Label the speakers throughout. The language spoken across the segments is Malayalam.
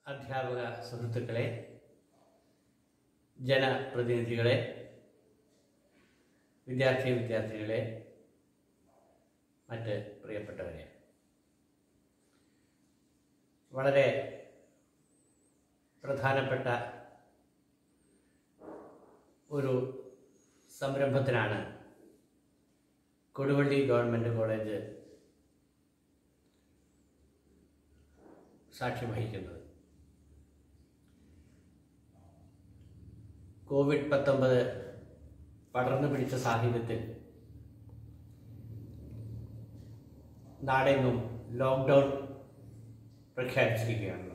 Speaker 1: അധ്യാപക സുഹൃത്തുക്കളെ ജനപ്രതിനിധികളെ വിദ്യാർത്ഥി വിദ്യാർത്ഥികളെ മറ്റ് പ്രിയപ്പെട്ടവരെ വളരെ പ്രധാനപ്പെട്ട ഒരു സംരംഭത്തിനാണ് കൊടുവള്ളി ഗവൺമെൻറ് കോളേജ് സാക്ഷ്യം വഹിക്കുന്നത് കോവിഡ് പത്തൊമ്പത് പടർന്നു പിടിച്ച സാഹചര്യത്തിൽ നാടെങ്ങും ലോക്ക്ഡൗൺ പ്രഖ്യാപിച്ചിരിക്കുകയാണല്ലോ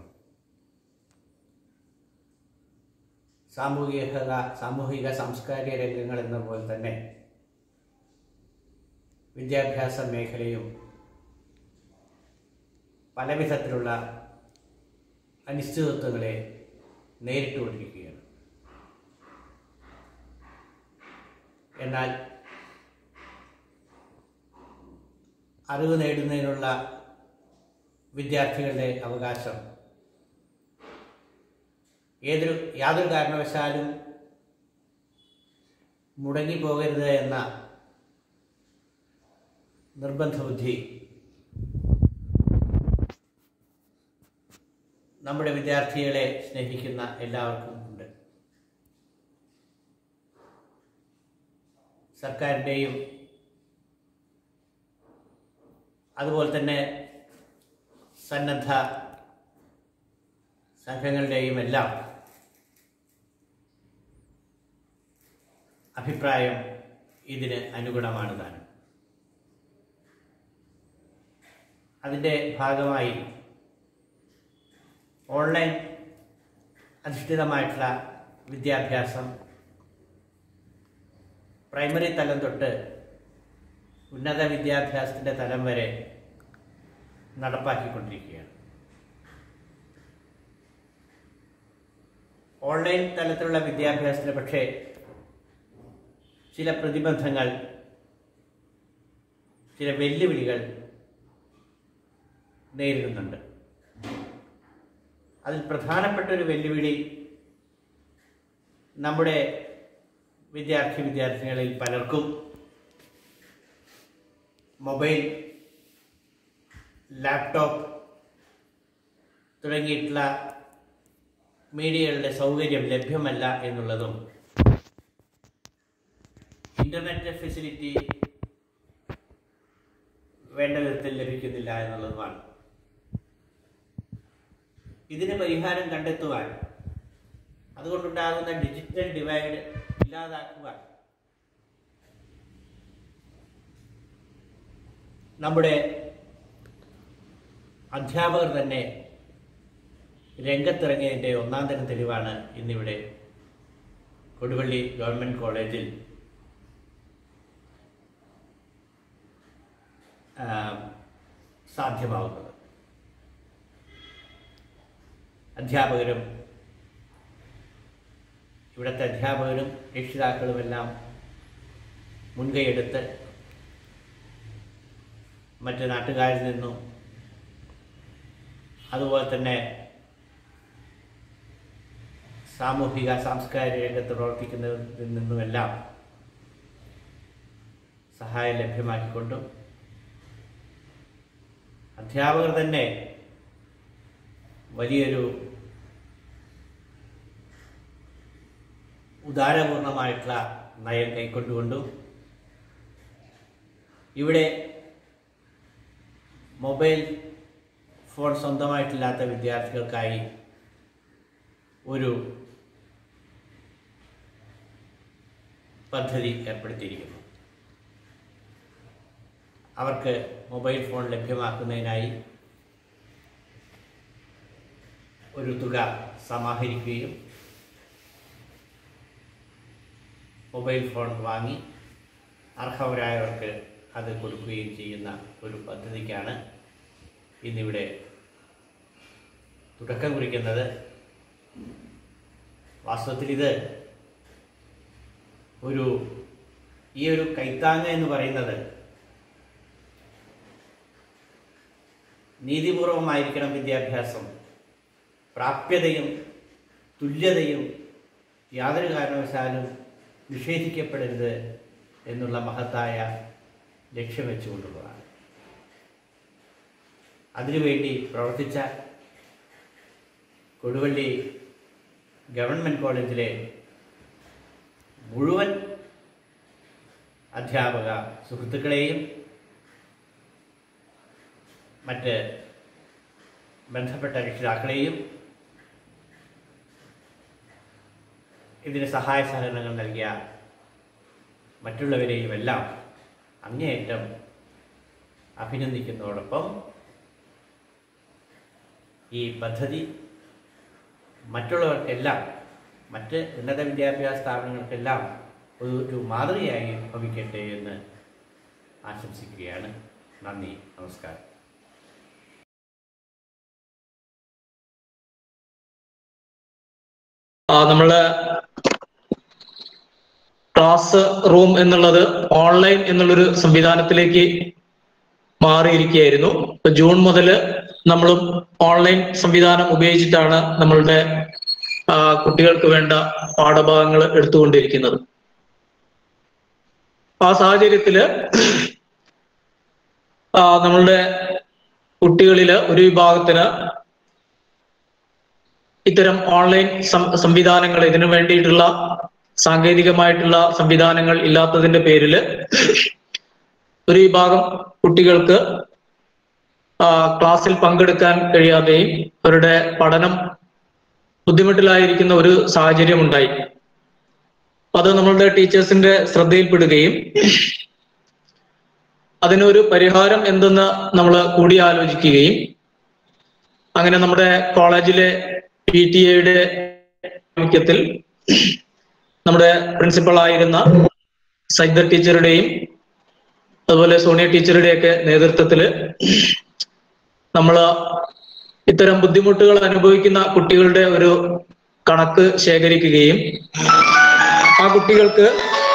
Speaker 1: സാമൂഹിക സാമൂഹിക സാംസ്കാരിക രംഗങ്ങൾ എന്ന പോലെ തന്നെ വിദ്യാഭ്യാസ മേഖലയും പലവിധത്തിലുള്ള അനിശ്ചിതത്വങ്ങളെ നേരിട്ടുകൊണ്ടിരിക്കുകയാണ് എന്നാൽ അറിവ് നേടുന്നതിനുള്ള വിദ്യാർത്ഥികളുടെ അവകാശം ഏതൊരു യാതൊരു കാരണവശാലും മുടങ്ങിപ്പോകരുത് എന്ന നിർബന്ധ ബുദ്ധി നമ്മുടെ വിദ്യാർത്ഥികളെ സ്നേഹിക്കുന്ന എല്ലാവർക്കും ഉണ്ട് സർക്കാരിൻ്റെയും അതുപോലെ തന്നെ സന്നദ്ധ സംഘങ്ങളുടെയും എല്ലാം അഭിപ്രായം ഇതിന് അനുഗുണമാണ് താനും അതിൻ്റെ ഭാഗമായി ഓൺലൈൻ അധിഷ്ഠിതമായിട്ടുള്ള വിദ്യാഭ്യാസം പ്രൈമറി തലം തൊട്ട് ഉന്നത വിദ്യാഭ്യാസത്തിൻ്റെ തലം വരെ നടപ്പാക്കിക്കൊണ്ടിരിക്കുകയാണ് ഓൺലൈൻ തലത്തിലുള്ള വിദ്യാഭ്യാസത്തിന് പക്ഷേ ചില പ്രതിബന്ധങ്ങൾ ചില വെല്ലുവിളികൾ നേരിടുന്നുണ്ട് അതിൽ പ്രധാനപ്പെട്ട ഒരു വെല്ലുവിളി നമ്മുടെ വിദ്യാർത്ഥി വിദ്യാർത്ഥികളിൽ പലർക്കും മൊബൈൽ ലാപ്ടോപ്പ് തുടങ്ങിയിട്ടുള്ള മീഡിയകളുടെ സൗകര്യം ലഭ്യമല്ല എന്നുള്ളതും ഇൻ്റർനെറ്റ് ഫെസിലിറ്റി വേണ്ട വിധത്തിൽ ലഭിക്കുന്നില്ല എന്നുള്ളതുമാണ് ഇതിന് പരിഹാരം കണ്ടെത്തുവാൻ അതുകൊണ്ടുണ്ടാകുന്ന ഡിജിറ്റൽ ഡിവൈഡ് ഇല്ലാതാക്കുവാൻ നമ്മുടെ അധ്യാപകർ തന്നെ രംഗത്തിറങ്ങിയതിൻ്റെ ഒന്നാം തരം തെളിവാണ് ഇന്നിവിടെ കൊടുവള്ളി ഗവൺമെൻറ് കോളേജിൽ സാധ്യമാവുന്നത് അധ്യാപകരും ഇവിടുത്തെ അധ്യാപകരും രക്ഷിതാക്കളുമെല്ലാം മുൻകൈയെടുത്ത് മറ്റ് നാട്ടുകാരിൽ നിന്നും അതുപോലെ തന്നെ സാമൂഹിക സാംസ്കാരിക രംഗത്ത് പ്രവർത്തിക്കുന്നതിൽ നിന്നുമെല്ലാം സഹായം ലഭ്യമാക്കിക്കൊണ്ടും അധ്യാപകർ തന്നെ വലിയൊരു ഉദാരപൂർണമായിട്ടുള്ള നയം കൈക്കൊണ്ടുകൊണ്ടും ഇവിടെ മൊബൈൽ ഫോൺ സ്വന്തമായിട്ടില്ലാത്ത വിദ്യാർത്ഥികൾക്കായി ഒരു പദ്ധതി ഏർപ്പെടുത്തിയിരിക്കുന്നു അവർക്ക് മൊബൈൽ ഫോൺ ലഭ്യമാക്കുന്നതിനായി ഒരു തുക സമാഹരിക്കുകയും മൊബൈൽ ഫോൺ വാങ്ങി അർഹവരായവർക്ക് അത് കൊടുക്കുകയും ചെയ്യുന്ന ഒരു പദ്ധതിക്കാണ് ഇന്നിവിടെ തുടക്കം കുറിക്കുന്നത് വാസ്തവത്തിൽ ഇത് ഒരു ഈ ഒരു കൈത്താങ്ങ് എന്ന് പറയുന്നത് നീതിപൂർവമായിരിക്കണം വിദ്യാഭ്യാസം പ്രാപ്യതയും തുല്യതയും യാതൊരു കാരണവശാലും നിഷേധിക്കപ്പെടരുത് എന്നുള്ള മഹത്തായ ലക്ഷ്യം വെച്ചുകൊണ്ടുള്ളതാണ് അതിനുവേണ്ടി പ്രവർത്തിച്ച കൊടുവള്ളി ഗവൺമെൻറ് കോളേജിലെ മുഴുവൻ അധ്യാപക സുഹൃത്തുക്കളെയും മറ്റ് ബന്ധപ്പെട്ട രക്ഷിതാക്കളെയും ഇതിന് സഹായ സഹകരണങ്ങൾ നൽകിയ മറ്റുള്ളവരെയും എല്ലാം അങ്ങേയറ്റം അഭിനന്ദിക്കുന്നതോടൊപ്പം ഈ പദ്ധതി മറ്റുള്ളവർക്കെല്ലാം മറ്റ് ഉന്നത വിദ്യാഭ്യാസ സ്ഥാപനങ്ങൾക്കെല്ലാം ഒരു മാതൃകയായി ഭവിക്കട്ടെ എന്ന് ആശംസിക്കുകയാണ് നന്ദി നമസ്കാരം
Speaker 2: നമ്മള് ക്ലാസ് റൂം എന്നുള്ളത് ഓൺലൈൻ എന്നുള്ളൊരു സംവിധാനത്തിലേക്ക് മാറിയിരിക്കുകയായിരുന്നു ഇപ്പൊ ജൂൺ മുതൽ നമ്മളും ഓൺലൈൻ സംവിധാനം ഉപയോഗിച്ചിട്ടാണ് നമ്മളുടെ ആ, കുട്ടികൾക്ക് വേണ്ട പാഠഭാഗങ്ങൾ എടുത്തുകൊണ്ടിരിക്കുന്നത് ആ സാഹചര്യത്തില് ആ, നമ്മളുടെ കുട്ടികളില് ഒരു വിഭാഗത്തിന് ഇത്തരം ഓൺലൈൻ സം- സംവിധാനങ്ങൾ ഇതിനു വേണ്ടിയിട്ടുള്ള സാങ്കേതികമായിട്ടുള്ള സംവിധാനങ്ങൾ ഇല്ലാത്തതിന്റെ പേരില് ഒരു വിഭാഗം കുട്ടികൾക്ക് ആ, ക്ലാസ്സിൽ പങ്കെടുക്കാൻ കഴിയാതെയും അവരുടെ പഠനം ബുദ്ധിമുട്ടിലായിരിക്കുന്ന ഒരു സാഹചര്യം ഉണ്ടായി അത് നമ്മളുടെ ടീച്ചേഴ്സിന്റെ ശ്രദ്ധയിൽപ്പെടുകയും അതിനൊരു പരിഹാരം എന്തെന്ന് നമ്മൾ കൂടിയാലോചിക്കുകയും അങ്ങനെ നമ്മുടെ കോളേജിലെ പി ടി എയുടെ ആഭിമുഖ്യത്തിൽ നമ്മുടെ പ്രിൻസിപ്പൾ ആയിരുന്ന സൈദർ ടീച്ചറുടെയും അതുപോലെ സോണിയ ടീച്ചറുടെയൊക്കെ നേതൃത്വത്തില് നമ്മൾ ഇത്തരം ബുദ്ധിമുട്ടുകൾ അനുഭവിക്കുന്ന കുട്ടികളുടെ ഒരു കണക്ക് ശേഖരിക്കുകയും ആ കുട്ടികൾക്ക്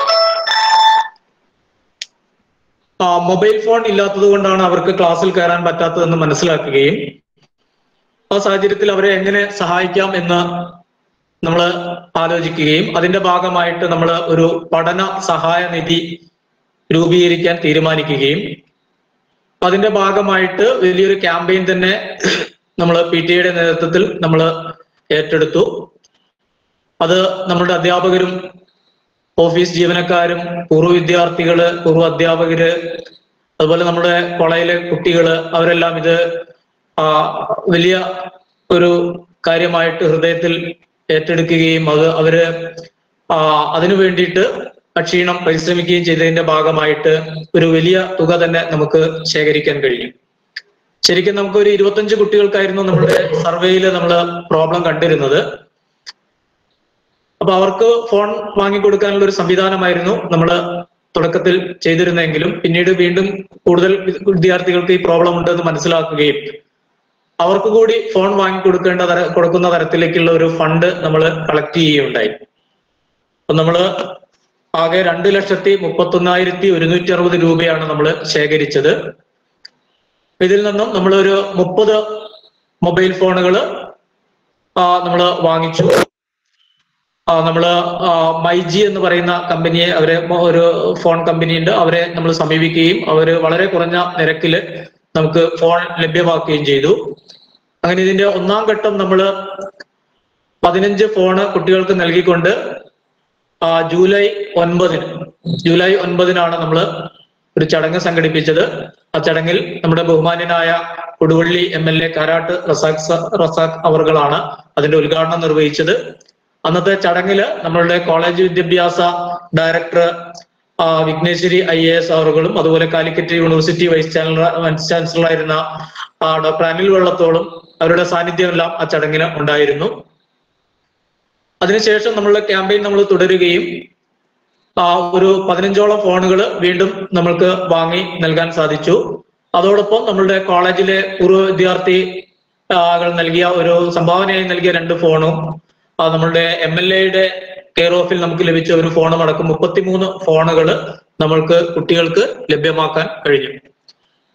Speaker 2: ആ മൊബൈൽ ഫോൺ ഇല്ലാത്തത് കൊണ്ടാണ് അവർക്ക് ക്ലാസ്സിൽ കയറാൻ പറ്റാത്തതെന്ന് മനസ്സിലാക്കുകയും ആ സാഹചര്യത്തിൽ അവരെ എങ്ങനെ സഹായിക്കാം എന്ന് നമ്മൾ ആലോചിക്കുകയും അതിന്റെ ഭാഗമായിട്ട് നമ്മൾ ഒരു പഠന സഹായ നിധി രൂപീകരിക്കാൻ തീരുമാനിക്കുകയും അതിന്റെ ഭാഗമായിട്ട് വലിയൊരു ക്യാമ്പയിൻ തന്നെ നമ്മൾ പി ടി എയുടെ നേതൃത്വത്തിൽ നമ്മൾ ഏറ്റെടുത്തു അത് നമ്മുടെ അധ്യാപകരും ഓഫീസ് ജീവനക്കാരും പൂർവ്വ വിദ്യാർത്ഥികള് പൂർവ്വ അധ്യാപകര് അതുപോലെ നമ്മുടെ കോളേജിലെ കുട്ടികള് അവരെല്ലാം ഇത് ആ, വലിയ ഒരു കാര്യമായിട്ട് ഹൃദയത്തിൽ ഏറ്റെടുക്കുകയും അത് അവര് ആ, അതിനു വേണ്ടിയിട്ട് അക്ഷീണം പരിശ്രമിക്കുകയും ചെയ്തതിന്റെ ഭാഗമായിട്ട് ഒരു വലിയ തുക തന്നെ നമുക്ക് ശേഖരിക്കാൻ കഴിഞ്ഞു ശരിക്കും നമുക്ക് ഒരു ഇരുപത്തഞ്ച് കുട്ടികൾക്കായിരുന്നു നമ്മുടെ സർവേയിൽ നമ്മൾ പ്രോബ്ലം കണ്ടിരുന്നത് അപ്പൊ അവർക്ക് ഫോൺ വാങ്ങിക്കൊടുക്കാനുള്ള ഒരു സംവിധാനമായിരുന്നു നമ്മൾ തുടക്കത്തിൽ ചെയ്തിരുന്നെങ്കിലും പിന്നീട് വീണ്ടും കൂടുതൽ വിദ്യാർത്ഥികൾക്ക് ഈ പ്രോബ്ലം ഉണ്ടെന്ന് മനസ്സിലാക്കുകയും അവർക്ക് കൂടി ഫോൺ വാങ്ങിക്കൊടുക്കേണ്ട തര കൊടുക്കുന്ന തരത്തിലേക്കുള്ള ഒരു ഫണ്ട് നമ്മൾ കളക്ട് ചെയ്യുകയുണ്ടായി അപ്പൊ നമ്മള് ആകെ രണ്ട് ലക്ഷത്തി മുപ്പത്തി ഒന്നായിരത്തി ഒരുന്നൂറ്റി അറുപത് രൂപയാണ് നമ്മൾ ശേഖരിച്ചത് ഇതിൽ നിന്നും നമ്മളൊരു മുപ്പത് മൊബൈൽ ഫോണുകൾ നമ്മൾ വാങ്ങിച്ചു ആ, നമ്മള് ആ, മൈജി എന്ന് പറയുന്ന കമ്പനിയെ അവരെ ഒരു ഫോൺ കമ്പനി ഉണ്ട് അവരെ നമ്മൾ സമീപിക്കുകയും അവര് വളരെ കുറഞ്ഞ നിരക്കിൽ നമുക്ക് ഫോൺ ലഭ്യമാക്കുകയും ചെയ്തു അങ്ങനെ ഇതിന്റെ ഒന്നാം ഘട്ടം നമ്മൾ പതിനഞ്ച് ഫോണ് കുട്ടികൾക്ക് നൽകിക്കൊണ്ട് ആ, ജൂലൈ ഒൻപതിന് ജൂലൈ ഒൻപതിനാണ് നമ്മൾ ഒരു ചടങ്ങ് സംഘടിപ്പിച്ചത് ആ ചടങ്ങിൽ നമ്മുടെ ബഹുമാന്യനായ Koduvally M L A Karat Razak സ- റസാഖ് അവർകളാണ് അതിന്റെ ഉദ്ഘാടനം നിർവഹിച്ചത് അന്നത്തെ ചടങ്ങില് നമ്മളുടെ കോളേജ് വിദ്യാഭ്യാസ ഡയറക്ടർ ആ, വിഘ്നേശ്വരി ഐ എ എസ് അവറുകളും അതുപോലെ Calicut university vice chancellor vice chancellor ആയിരുന്ന ആ, ഡോക്ടർ അനിൽ വെള്ളത്തോളും അവരുടെ സാന്നിധ്യമെല്ലാം ആ ചടങ്ങിന് ഉണ്ടായിരുന്നു അതിനുശേഷം നമ്മളുടെ ക്യാമ്പയിൻ നമ്മൾ തുടരുകയും ആ, ഒരു പതിനഞ്ചോളം ഫോണുകൾ വീണ്ടും നമ്മൾക്ക് വാങ്ങി നൽകാൻ സാധിച്ചു അതോടൊപ്പം നമ്മളുടെ കോളേജിലെ പൂർവ്വ വിദ്യാർത്ഥി ആ, കൾ നൽകിയ ഒരു സംഭാവനയായി നൽകിയ രണ്ട് ഫോണും ആ, നമ്മളുടെ എം എൽ എയുടെ കെയർ ഓഫിൽ നമുക്ക് ലഭിച്ച ഒരു ഫോണും അടക്കം മുപ്പത്തിമൂന്ന് ഫോണുകൾ നമ്മൾക്ക് കുട്ടികൾക്ക് ലഭ്യമാക്കാൻ കഴിഞ്ഞു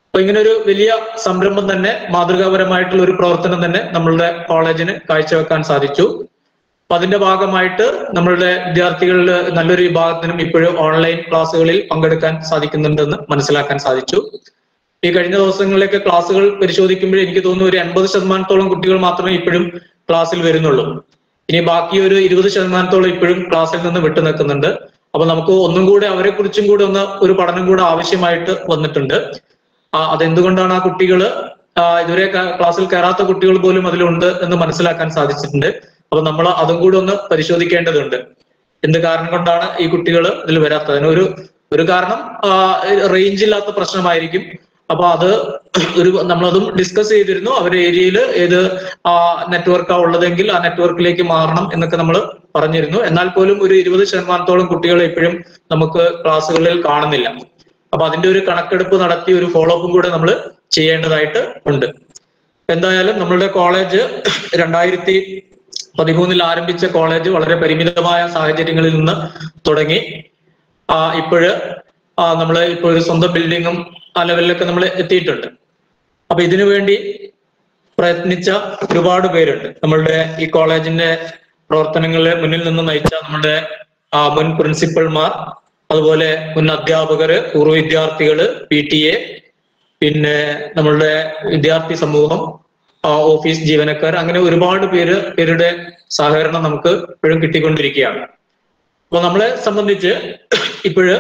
Speaker 2: അപ്പൊ ഇങ്ങനെ ഒരു വലിയ സംരംഭം തന്നെ മാതൃകാപരമായിട്ടുള്ള ഒരു പ്രവർത്തനം തന്നെ നമ്മളുടെ കോളേജിന് കാഴ്ചവെക്കാൻ സാധിച്ചു അപ്പൊ അതിന്റെ ഭാഗമായിട്ട് നമ്മളുടെ വിദ്യാർത്ഥികളിൽ നല്ലൊരു വിഭാഗത്തിനും ഇപ്പോഴും ഓൺലൈൻ ക്ലാസ്സുകളിൽ പങ്കെടുക്കാൻ സാധിക്കുന്നുണ്ടെന്ന് മനസ്സിലാക്കാൻ സാധിച്ചു ഈ കഴിഞ്ഞ ദിവസങ്ങളിലൊക്കെ ക്ലാസ്സുകൾ പരിശോധിക്കുമ്പോൾ എനിക്ക് തോന്നുന്നു ഒരു എൺപത് ശതമാനത്തോളം കുട്ടികൾ മാത്രമേ ഇപ്പോഴും ക്ലാസ്സിൽ വരുന്നുള്ളൂ ഇനി ബാക്കി ഒരു ഇരുപത് ശതമാനത്തോളം ഇപ്പോഴും ക്ലാസ്സിൽ നിന്ന് വിട്ടു നിൽക്കുന്നുണ്ട് അപ്പൊ നമുക്ക് ഒന്നും കൂടെ അവരെ കുറിച്ചും കൂടെ ഒന്ന് ഒരു പഠനം കൂടെ ആവശ്യമായിട്ട് വന്നിട്ടുണ്ട് ആ, അതെന്തുകൊണ്ടാണ് ആ കുട്ടികള് ആ, ഇതുവരെ ക- ക്ലാസ്സിൽ കയറാത്ത കുട്ടികൾ പോലും അതിലുണ്ട് എന്ന് മനസ്സിലാക്കാൻ സാധിച്ചിട്ടുണ്ട് അപ്പൊ നമ്മൾ അതും കൂടി ഒന്ന് പരിശോധിക്കേണ്ടതുണ്ട് എന്ത് കാരണം കൊണ്ടാണ് ഈ കുട്ടികൾ ഇതിൽ വരാത്തത് അതിനൊരു ഒരു കാരണം റേഞ്ച് ഇല്ലാത്ത പ്രശ്നമായിരിക്കും അപ്പൊ അത് ഒരു നമ്മളതും ഡിസ്കസ് ചെയ്തിരുന്നു അവരുടെ ഏരിയയിൽ ഏത് നെറ്റ്വർക്കാ ഉള്ളതെങ്കിൽ ആ നെറ്റ്വർക്കിലേക്ക് മാറണം എന്നൊക്കെ നമ്മൾ പറഞ്ഞിരുന്നു എന്നാൽ പോലും ഒരു ഇരുപത് ശതമാനത്തോളം കുട്ടികളെ ഇപ്പോഴും നമുക്ക് ക്ലാസ്സുകളിൽ കാണുന്നില്ല അപ്പൊ അതിന്റെ ഒരു കണക്കെടുപ്പ് നടത്തി ഒരു ഫോളോ അപ്പും കൂടെ നമ്മൾ ചെയ്യേണ്ടതായിട്ട് ഉണ്ട് എന്തായാലും നമ്മളുടെ കോളേജ് രണ്ടായിരത്തി പതിമൂന്നിൽ ആരംഭിച്ച കോളേജ് വളരെ പരിമിതമായ സാഹചര്യങ്ങളിൽ നിന്ന് തുടങ്ങി ആ ഇപ്പോഴ് നമ്മൾ ഇപ്പോൾ ഒരു സ്വന്തം ബിൽഡിങ്ങും ആ ലെവലിലൊക്കെ നമ്മൾ എത്തിയിട്ടുണ്ട് അപ്പൊ ഇതിനു വേണ്ടി പ്രയത്നിച്ച ഒരുപാട് പേരുണ്ട് നമ്മളുടെ ഈ കോളേജിന്റെ പ്രവർത്തനങ്ങളെ മുന്നിൽ നിന്ന് നയിച്ച നമ്മുടെ ആ, മുൻ പ്രിൻസിപ്പൽമാർ അതുപോലെ മുൻ അധ്യാപകര് പൂർവ്വ വിദ്യാർത്ഥികള് പി ടി എ പിന്നെ നമ്മളുടെ വിദ്യാർത്ഥി സമൂഹം ആ, ഓഫീസ് ജീവനക്കാർ അങ്ങനെ ഒരുപാട് പേര് പേരുടെ സഹകരണം നമുക്ക് ഇപ്പോഴും കിട്ടിക്കൊണ്ടിരിക്കുകയാണ് അപ്പൊ നമ്മളെ സംബന്ധിച്ച് ഇപ്പോഴ്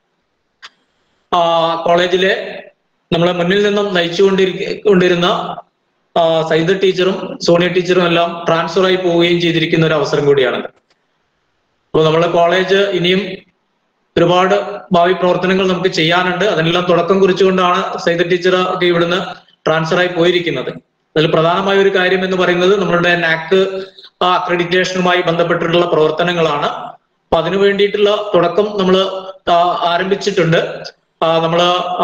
Speaker 2: ആ കോളേജിലെ നമ്മളെ മുന്നിൽ നിന്നും നയിച്ചുകൊണ്ടിരിക്ക കൊണ്ടിരുന്ന ആ, സൈദ ടീച്ചറും സോണിയ ടീച്ചറും എല്ലാം ട്രാൻസ്ഫർ ആയി പോവുകയും ചെയ്തിരിക്കുന്ന ഒരു അവസരം കൂടിയാണ് അപ്പോൾ നമ്മളെ കോളേജ് ഇനിയും ഒരുപാട് ഭാവി പ്രവർത്തനങ്ങൾ നമുക്ക് ചെയ്യാനുണ്ട് അതിനെല്ലാം തുടക്കം കുറിച്ചുകൊണ്ടാണ് സൈദ ടീച്ചർ ഒക്കെ ഇവിടുന്ന് ട്രാൻസ്ഫർ ആയി പോയിരിക്കുന്നത് അതിൽ പ്രധാനമായ ഒരു കാര്യം എന്ന് പറയുന്നത് നമ്മളുടെ നാക്ക് അക്രഡിറ്റേഷനുമായി ബന്ധപ്പെട്ടിട്ടുള്ള പ്രവർത്തനങ്ങളാണ് അപ്പൊ അതിനു വേണ്ടിയിട്ടുള്ള തുടക്കം നമ്മൾ ആരംഭിച്ചിട്ടുണ്ട് നമ്മൾ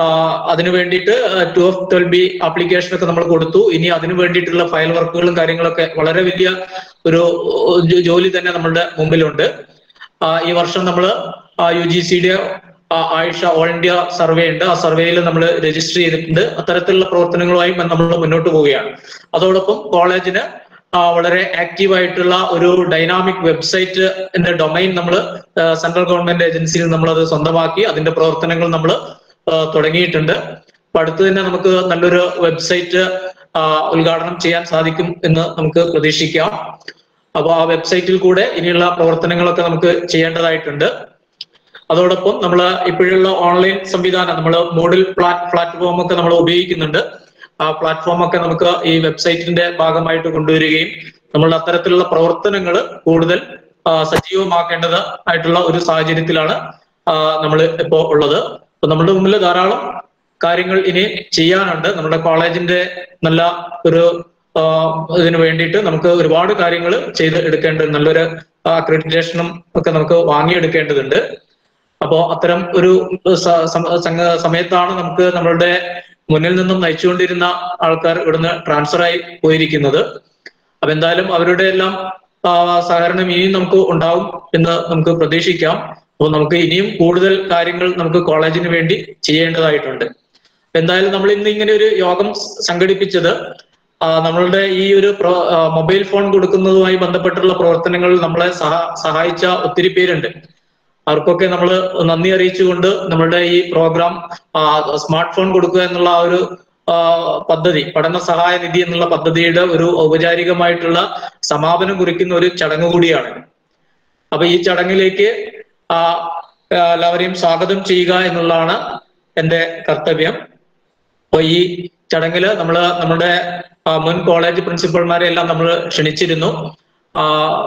Speaker 2: അതിനു വേണ്ടിയിട്ട് two of twelve B application ഒക്കെ നമ്മൾ കൊടുത്തു ഇനി അതിനു വേണ്ടിയിട്ടുള്ള ഫയൽ വർക്കുകളും കാര്യങ്ങളൊക്കെ വളരെ വലിയ ഒരു ജോ- ജോലി തന്നെ നമ്മളുടെ മുമ്പിലുണ്ട് ആ, ഈ വർഷം നമ്മൾ യു ജി സിയുടെ ആയിഷ ഓൾ ഇന്ത്യ സർവേ ഉണ്ട് ആ സർവേയിൽ നമ്മൾ രജിസ്റ്റർ ചെയ്തിട്ടുണ്ട് അത്തരത്തിലുള്ള പ്രവർത്തനങ്ങളുമായി നമ്മൾ മുന്നോട്ട് പോവുകയാണ് അതോടൊപ്പം കോളേജിന് ആ, വളരെ ആക്റ്റീവ് ആയിട്ടുള്ള ഒരു ഡൈനാമിക് വെബ്സൈറ്റ് എന്ന ഡൊമൈൻ നമ്മൾ സെൻട്രൽ ഗവൺമെന്റ് ഏജൻസിയിൽ നമ്മൾ അത് സ്വന്തമാക്കി അതിന്റെ പ്രവർത്തനങ്ങൾ നമ്മൾ തുടങ്ങിയിട്ടുണ്ട് അപ്പൊ അടുത്ത് തന്നെ നമുക്ക് നല്ലൊരു വെബ്സൈറ്റ് ഉദ്ഘാടനം ചെയ്യാൻ സാധിക്കും എന്ന് നമുക്ക് പ്രതീക്ഷിക്കാം അപ്പൊ ആ വെബ്സൈറ്റിൽ കൂടെ ഇനിയുള്ള പ്രവർത്തനങ്ങളൊക്കെ നമുക്ക് ചെയ്യേണ്ടതായിട്ടുണ്ട് അതോടൊപ്പം നമ്മൾ ഇപ്പോഴുള്ള ഓൺലൈൻ സംവിധാനം നമ്മൾ മോഡിൽ പ്ലാറ്റ് പ്ലാറ്റ്ഫോം ഒക്കെ നമ്മൾ ഉപയോഗിക്കുന്നുണ്ട് ആ പ്ലാറ്റ്ഫോം ഒക്കെ നമുക്ക് ഈ വെബ്സൈറ്റിന്റെ ഭാഗമായിട്ട് കൊണ്ടുവരികയും നമ്മളുടെ അത്തരത്തിലുള്ള പ്രവർത്തനങ്ങൾ കൂടുതൽ ആ, സജീവമാക്കേണ്ടത് ആയിട്ടുള്ള ഒരു സാഹചര്യത്തിലാണ് നമ്മൾ ഇപ്പോൾ ഉള്ളത് അപ്പൊ നമ്മുടെ മുമ്പിൽ ധാരാളം കാര്യങ്ങൾ ഇനി ചെയ്യാനുണ്ട് നമ്മുടെ കോളേജിന്റെ നല്ല ഒരു ആ, ഇതിനു വേണ്ടിയിട്ട് നമുക്ക് ഒരുപാട് കാര്യങ്ങൾ ചെയ്ത് എടുക്കേണ്ടത് നല്ലൊരു അക്രഡിറ്റേഷനും ഒക്കെ നമുക്ക് വാങ്ങിയെടുക്കേണ്ടതുണ്ട് അപ്പോ അത്തരം ഒരു സ- സം- സംഗ- സമയത്താണ് നമുക്ക് നമ്മളുടെ മുന്നിൽ നിന്നും നയിച്ചുകൊണ്ടിരുന്ന ആൾക്കാർ ഇവിടുന്ന് ട്രാൻസ്ഫർ ആയി പോയിരിക്കുന്നത് അപ്പൊ എന്തായാലും അവരുടെ എല്ലാം ആ, സഹകരണം ഇനിയും നമുക്ക് ഉണ്ടാവും എന്ന് നമുക്ക് പ്രതീക്ഷിക്കാം അപ്പോൾ നമുക്ക് ഇനിയും കൂടുതൽ കാര്യങ്ങൾ നമുക്ക് കോളേജിന് വേണ്ടി ചെയ്യേണ്ടതായിട്ടുണ്ട് എന്തായാലും നമ്മൾ ഇന്ന് ഇങ്ങനെ ഒരു യോഗം സംഘടിപ്പിച്ചത് ആ, നമ്മളുടെ ഈ ഒരു പ്രോ- ആ, മൊബൈൽ ഫോൺ കൊടുക്കുന്നതുമായി ബന്ധപ്പെട്ടുള്ള പ്രവർത്തനങ്ങളിൽ നമ്മളെ സഹ- സഹായിച്ച ഒത്തിരി പേരുണ്ട് അവർക്കൊക്കെ നമ്മൾ നന്ദി അറിയിച്ചുകൊണ്ട് നമ്മളുടെ ഈ പ്രോഗ്രാം സ്മാർട്ട് ഫോൺ കൊടുക്കുക എന്നുള്ള ആ ഒരു ആ, പദ്ധതി പഠന സഹായ നിധി എന്നുള്ള പദ്ധതിയുടെ ഒരു ഔപചാരികമായിട്ടുള്ള സമാപനം കുറിക്കുന്ന ഒരു ചടങ്ങ് കൂടിയാണ് അപ്പൊ ഈ ചടങ്ങിലേക്ക് ആ, ആ, എല്ലാവരെയും സ്വാഗതം ചെയ്യുക എന്നുള്ളതാണ് എന്റെ കർത്തവ്യം അപ്പൊ ഈ ചടങ്ങില് നമ്മള് നമ്മുടെ ആ, മുൻ കോളേജ് പ്രിൻസിപ്പൽമാരെ എല്ലാം നമ്മൾ ക്ഷണിച്ചിരുന്നു ആ,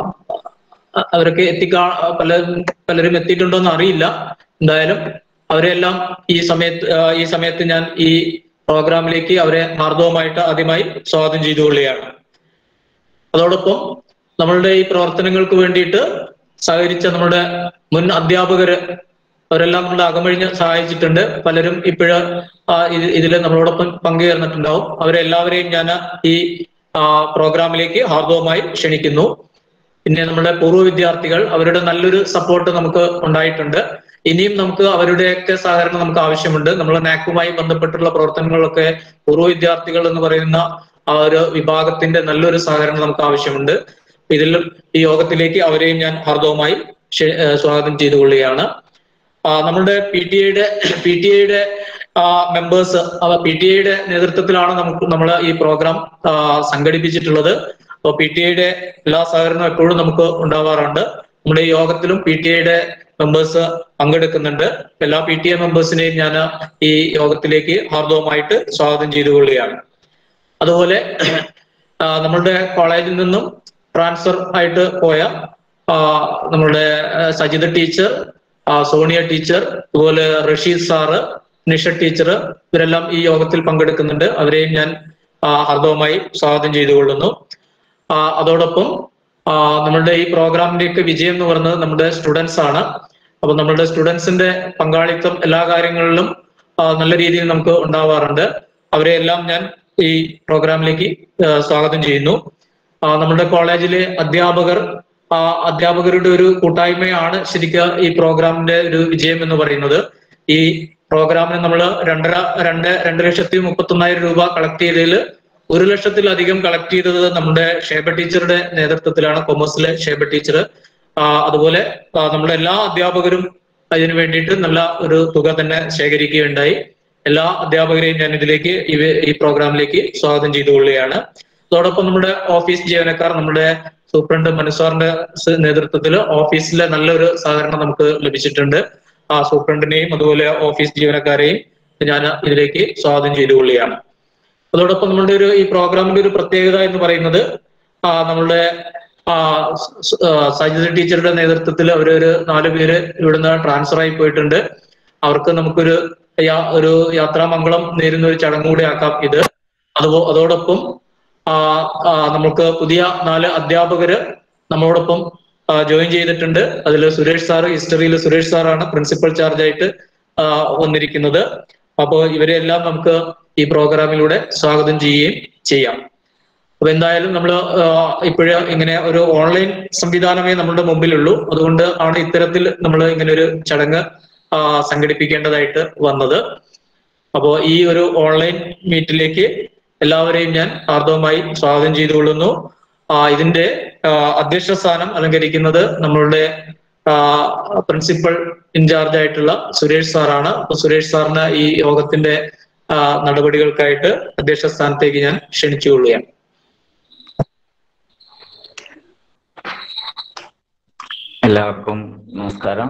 Speaker 2: അ- അവരൊക്കെ എത്തിക്കാ പല പലരും എത്തിയിട്ടുണ്ടോ എന്ന് അറിയില്ല എന്തായാലും അവരെല്ലാം ഈ സമയത്ത് ആ, ഈ സമയത്ത് ഞാൻ ഈ പ്രോഗ്രാമിലേക്ക് അവരെ മാർദ്ദവമായിട്ട് ആദ്യമായി സ്വാഗതം ചെയ്തുകൊള്ളുകയാണ് അതോടൊപ്പം നമ്മളുടെ ഈ പ്രവർത്തനങ്ങൾക്ക് വേണ്ടിയിട്ട് സഹകരിച്ച നമ്മുടെ മുൻ അധ്യാപകര് അവരെല്ലാം നമ്മളെ അകമഴിഞ്ഞ് സഹായിച്ചിട്ടുണ്ട് പലരും ഇപ്പോഴ് ഇതിൽ നമ്മളോടൊപ്പം പങ്കുചേർന്നിട്ടുണ്ടാവും അവരെല്ലാവരെയും ഞാൻ ഈ ആ, പ്രോഗ്രാമിലേക്ക് ഹാർദവമായി ക്ഷണിക്കുന്നു പിന്നെ നമ്മുടെ പൂർവ്വ വിദ്യാർത്ഥികൾ അവരുടെ നല്ലൊരു സപ്പോർട്ട് നമുക്ക് ഉണ്ടായിട്ടുണ്ട് ഇനിയും നമുക്ക് അവരുടെയൊക്കെ സഹകരണം നമുക്ക് ആവശ്യമുണ്ട് നമ്മൾ നാക്കുമായി ബന്ധപ്പെട്ടുള്ള പ്രവർത്തനങ്ങളൊക്കെ പൂർവ്വ വിദ്യാർത്ഥികൾ എന്ന് പറയുന്ന ആ ഒരു വിഭാഗത്തിന്റെ നല്ലൊരു സഹകരണം നമുക്ക് ആവശ്യമുണ്ട് ഇതിൽ ഈ യോഗത്തിലേക്ക് അവരെയും ഞാൻ ഹാർദവമായി ക്ഷ- ഏഹ് സ്വാഗതം ചെയ്തുകൊള്ളുകയാണ് ആ, നമ്മുടെ പി ടി ഐയുടെ പി ടി ഐയുടെ മെമ്പേഴ്സ് പി ടി ഐയുടെ നേതൃത്വത്തിലാണ് നമുക്ക് നമ്മൾ ഈ പ്രോഗ്രാം ആ, സംഘടിപ്പിച്ചിട്ടുള്ളത് അപ്പോൾ പി ടി ഐയുടെ എല്ലാ സഹകരണവും എപ്പോഴും നമുക്ക് ഉണ്ടാവാറുണ്ട് നമ്മുടെ ഈ യോഗത്തിലും പി ടി ഐയുടെ മെമ്പേഴ്സ് പങ്കെടുക്കുന്നുണ്ട് എല്ലാ പി ടി ഐ മെമ്പേഴ്സിനെയും ഞാൻ ഈ യോഗത്തിലേക്ക് ഹാർദവമായിട്ട് സ്വാഗതം ചെയ്തുകൊള്ളുകയാണ് അതുപോലെ ആ, നമ്മളുടെ കോളേജിൽ നിന്നും ട്രാൻസ്ഫർ ആയിട്ട് പോയ ആ, നമ്മളുടെ ആ, സജിത ടീച്ചർ ആ, സോണിയ ടീച്ചർ അതുപോലെ റഷീദ് സാറ് നിഷ ടീച്ചർ ഇവരെല്ലാം ഈ യോഗത്തിൽ പങ്കെടുക്കുന്നുണ്ട് അവരെയും ഞാൻ ആ, ഹാർദവമായി സ്വാഗതം ചെയ്തുകൊള്ളുന്നു ആ, അതോടൊപ്പം ആ, നമ്മളുടെ ഈ പ്രോഗ്രാമിന്റെ ഒക്കെ വിജയം എന്ന് പറയുന്നത് നമ്മുടെ സ്റ്റുഡൻസ് ആണ് അപ്പൊ നമ്മളുടെ സ്റ്റുഡൻസിന്റെ പങ്കാളിത്തം എല്ലാ കാര്യങ്ങളിലും ആ, നല്ല രീതിയിൽ നമുക്ക് ഉണ്ടാവാറുണ്ട് അവരെ എല്ലാം ഞാൻ ഈ പ്രോഗ്രാമിലേക്ക് ആ, സ്വാഗതം ചെയ്യുന്നു ആ, നമ്മുടെ കോളേജിലെ അധ്യാപകർ ആ, അധ്യാപകരുടെ ഒരു കൂട്ടായ്മയാണ് ശരിക്കും ഈ പ്രോഗ്രാമിന്റെ ഒരു വിജയം എന്ന് പറയുന്നത് ഈ പ്രോഗ്രാമിന് നമ്മൾ രണ്ടര രണ്ട് രണ്ട് ലക്ഷത്തി മുപ്പത്തൊന്നായിരം രൂപ കളക്ട് ചെയ്തതിൽ ഒരു ലക്ഷത്തിലധികം കളക്ട് ചെയ്തത് നമ്മുടെ ഷേബ ടീച്ചറുടെ നേതൃത്വത്തിലാണ് കൊമേഴ്സിലെ ഷേബ ടീച്ചർ അതുപോലെ ആ, നമ്മുടെ എല്ലാ അധ്യാപകരും അതിനു വേണ്ടിയിട്ട് നല്ല ഒരു തുക തന്നെ ശേഖരിക്കുകയുണ്ടായി എല്ലാ അധ്യാപകരെയും ഞാൻ ഇതിലേക്ക് ഇവ- ഈ പ്രോഗ്രാമിലേക്ക് സ്വാഗതം ചെയ്തുകൊള്ളുകയാണ് അതോടൊപ്പം നമ്മുടെ ഓഫീസ് ജീവനക്കാർ നമ്മുടെ സൂപ്രണ്ട് മനുസാറിന്റെ സ് നേതൃത്വത്തിൽ ഓഫീസിലെ നല്ലൊരു സഹകരണം നമുക്ക് ലഭിച്ചിട്ടുണ്ട് ആ സൂപ്രണ്ടിനെയും അതുപോലെ ഓഫീസ് ജീവനക്കാരെയും ഞാൻ ഇതിലേക്ക് സ്വാഗതം ചെയ്തുകൊള്ളുകയാണ് അതോടൊപ്പം നമ്മളുടെ ഒരു ഈ പ്രോഗ്രാമിന്റെ ഒരു പ്രത്യേകത എന്ന് പറയുന്നത് ആ, നമ്മളുടെ ആ, സ്- സ്- ആ, സജിത ടീച്ചറുടെ നേതൃത്വത്തിൽ അവരൊരു നാല് പേര് ഇവിടുന്ന് ട്രാൻസ്ഫർ ആയി പോയിട്ടുണ്ട് അവർക്ക് നമുക്കൊരു യാ- ഒരു യാത്രാമംഗളം നേരുന്ന ഒരു ചടങ്ങ് കൂടി ആക്കാം ഇത് അതുപോ അതോടൊപ്പം ആ, ആ, നമുക്ക് പുതിയ നാല് അധ്യാപകര് നമ്മളോടൊപ്പം ജോയിൻ ചെയ്തിട്ടുണ്ട് അതിൽ സുരേഷ് സാറ് ഹിസ്റ്ററിയിൽ സുരേഷ് സാറാണ് പ്രിൻസിപ്പൽ ചാർജ് ആയിട്ട് ആ, വന്നിരിക്കുന്നത് അപ്പോൾ ഇവരെ എല്ലാം നമുക്ക് ഈ പ്രോഗ്രാമിലൂടെ സ്വാഗതം ചെയ്യുകയും ചെയ്യാം അപ്പൊ എന്തായാലും നമ്മൾ ഇപ്പോഴ് ഇങ്ങനെ ഒരു ഓൺലൈൻ സംവിധാനമേ നമ്മുടെ മുമ്പിലുള്ളൂ അതുകൊണ്ട് ആണ് ഇത്തരത്തിൽ നമ്മൾ ഇങ്ങനെ ഒരു ചടങ്ങ് ആ, സംഘടിപ്പിക്കേണ്ടതായിട്ട് വന്നത് അപ്പോൾ ഈ ഒരു ഓൺലൈൻ മീറ്റിലേക്ക് എല്ലാവരെയും ഞാൻ ഹാർദവമായി സ്വാഗതം ചെയ്തുകൊള്ളുന്നു ആ, ഇതിന്റെ ആ, അധ്യക്ഷ സ്ഥാനം അലങ്കരിക്കുന്നത് നമ്മളുടെ പ്രിൻസിപ്പൽ ഇൻചാർജ് ആയിട്ടുള്ള സുരേഷ് സാറാണ് അപ്പൊ സുരേഷ് സാറിന് ഈ യോഗത്തിന്റെ ആ, നടപടികൾക്കായിട്ട് അധ്യക്ഷ സ്ഥാനത്തേക്ക് ഞാൻ ക്ഷണിച്ചുകൊള്ളുകയാണ്
Speaker 3: എല്ലാവർക്കും നമസ്കാരം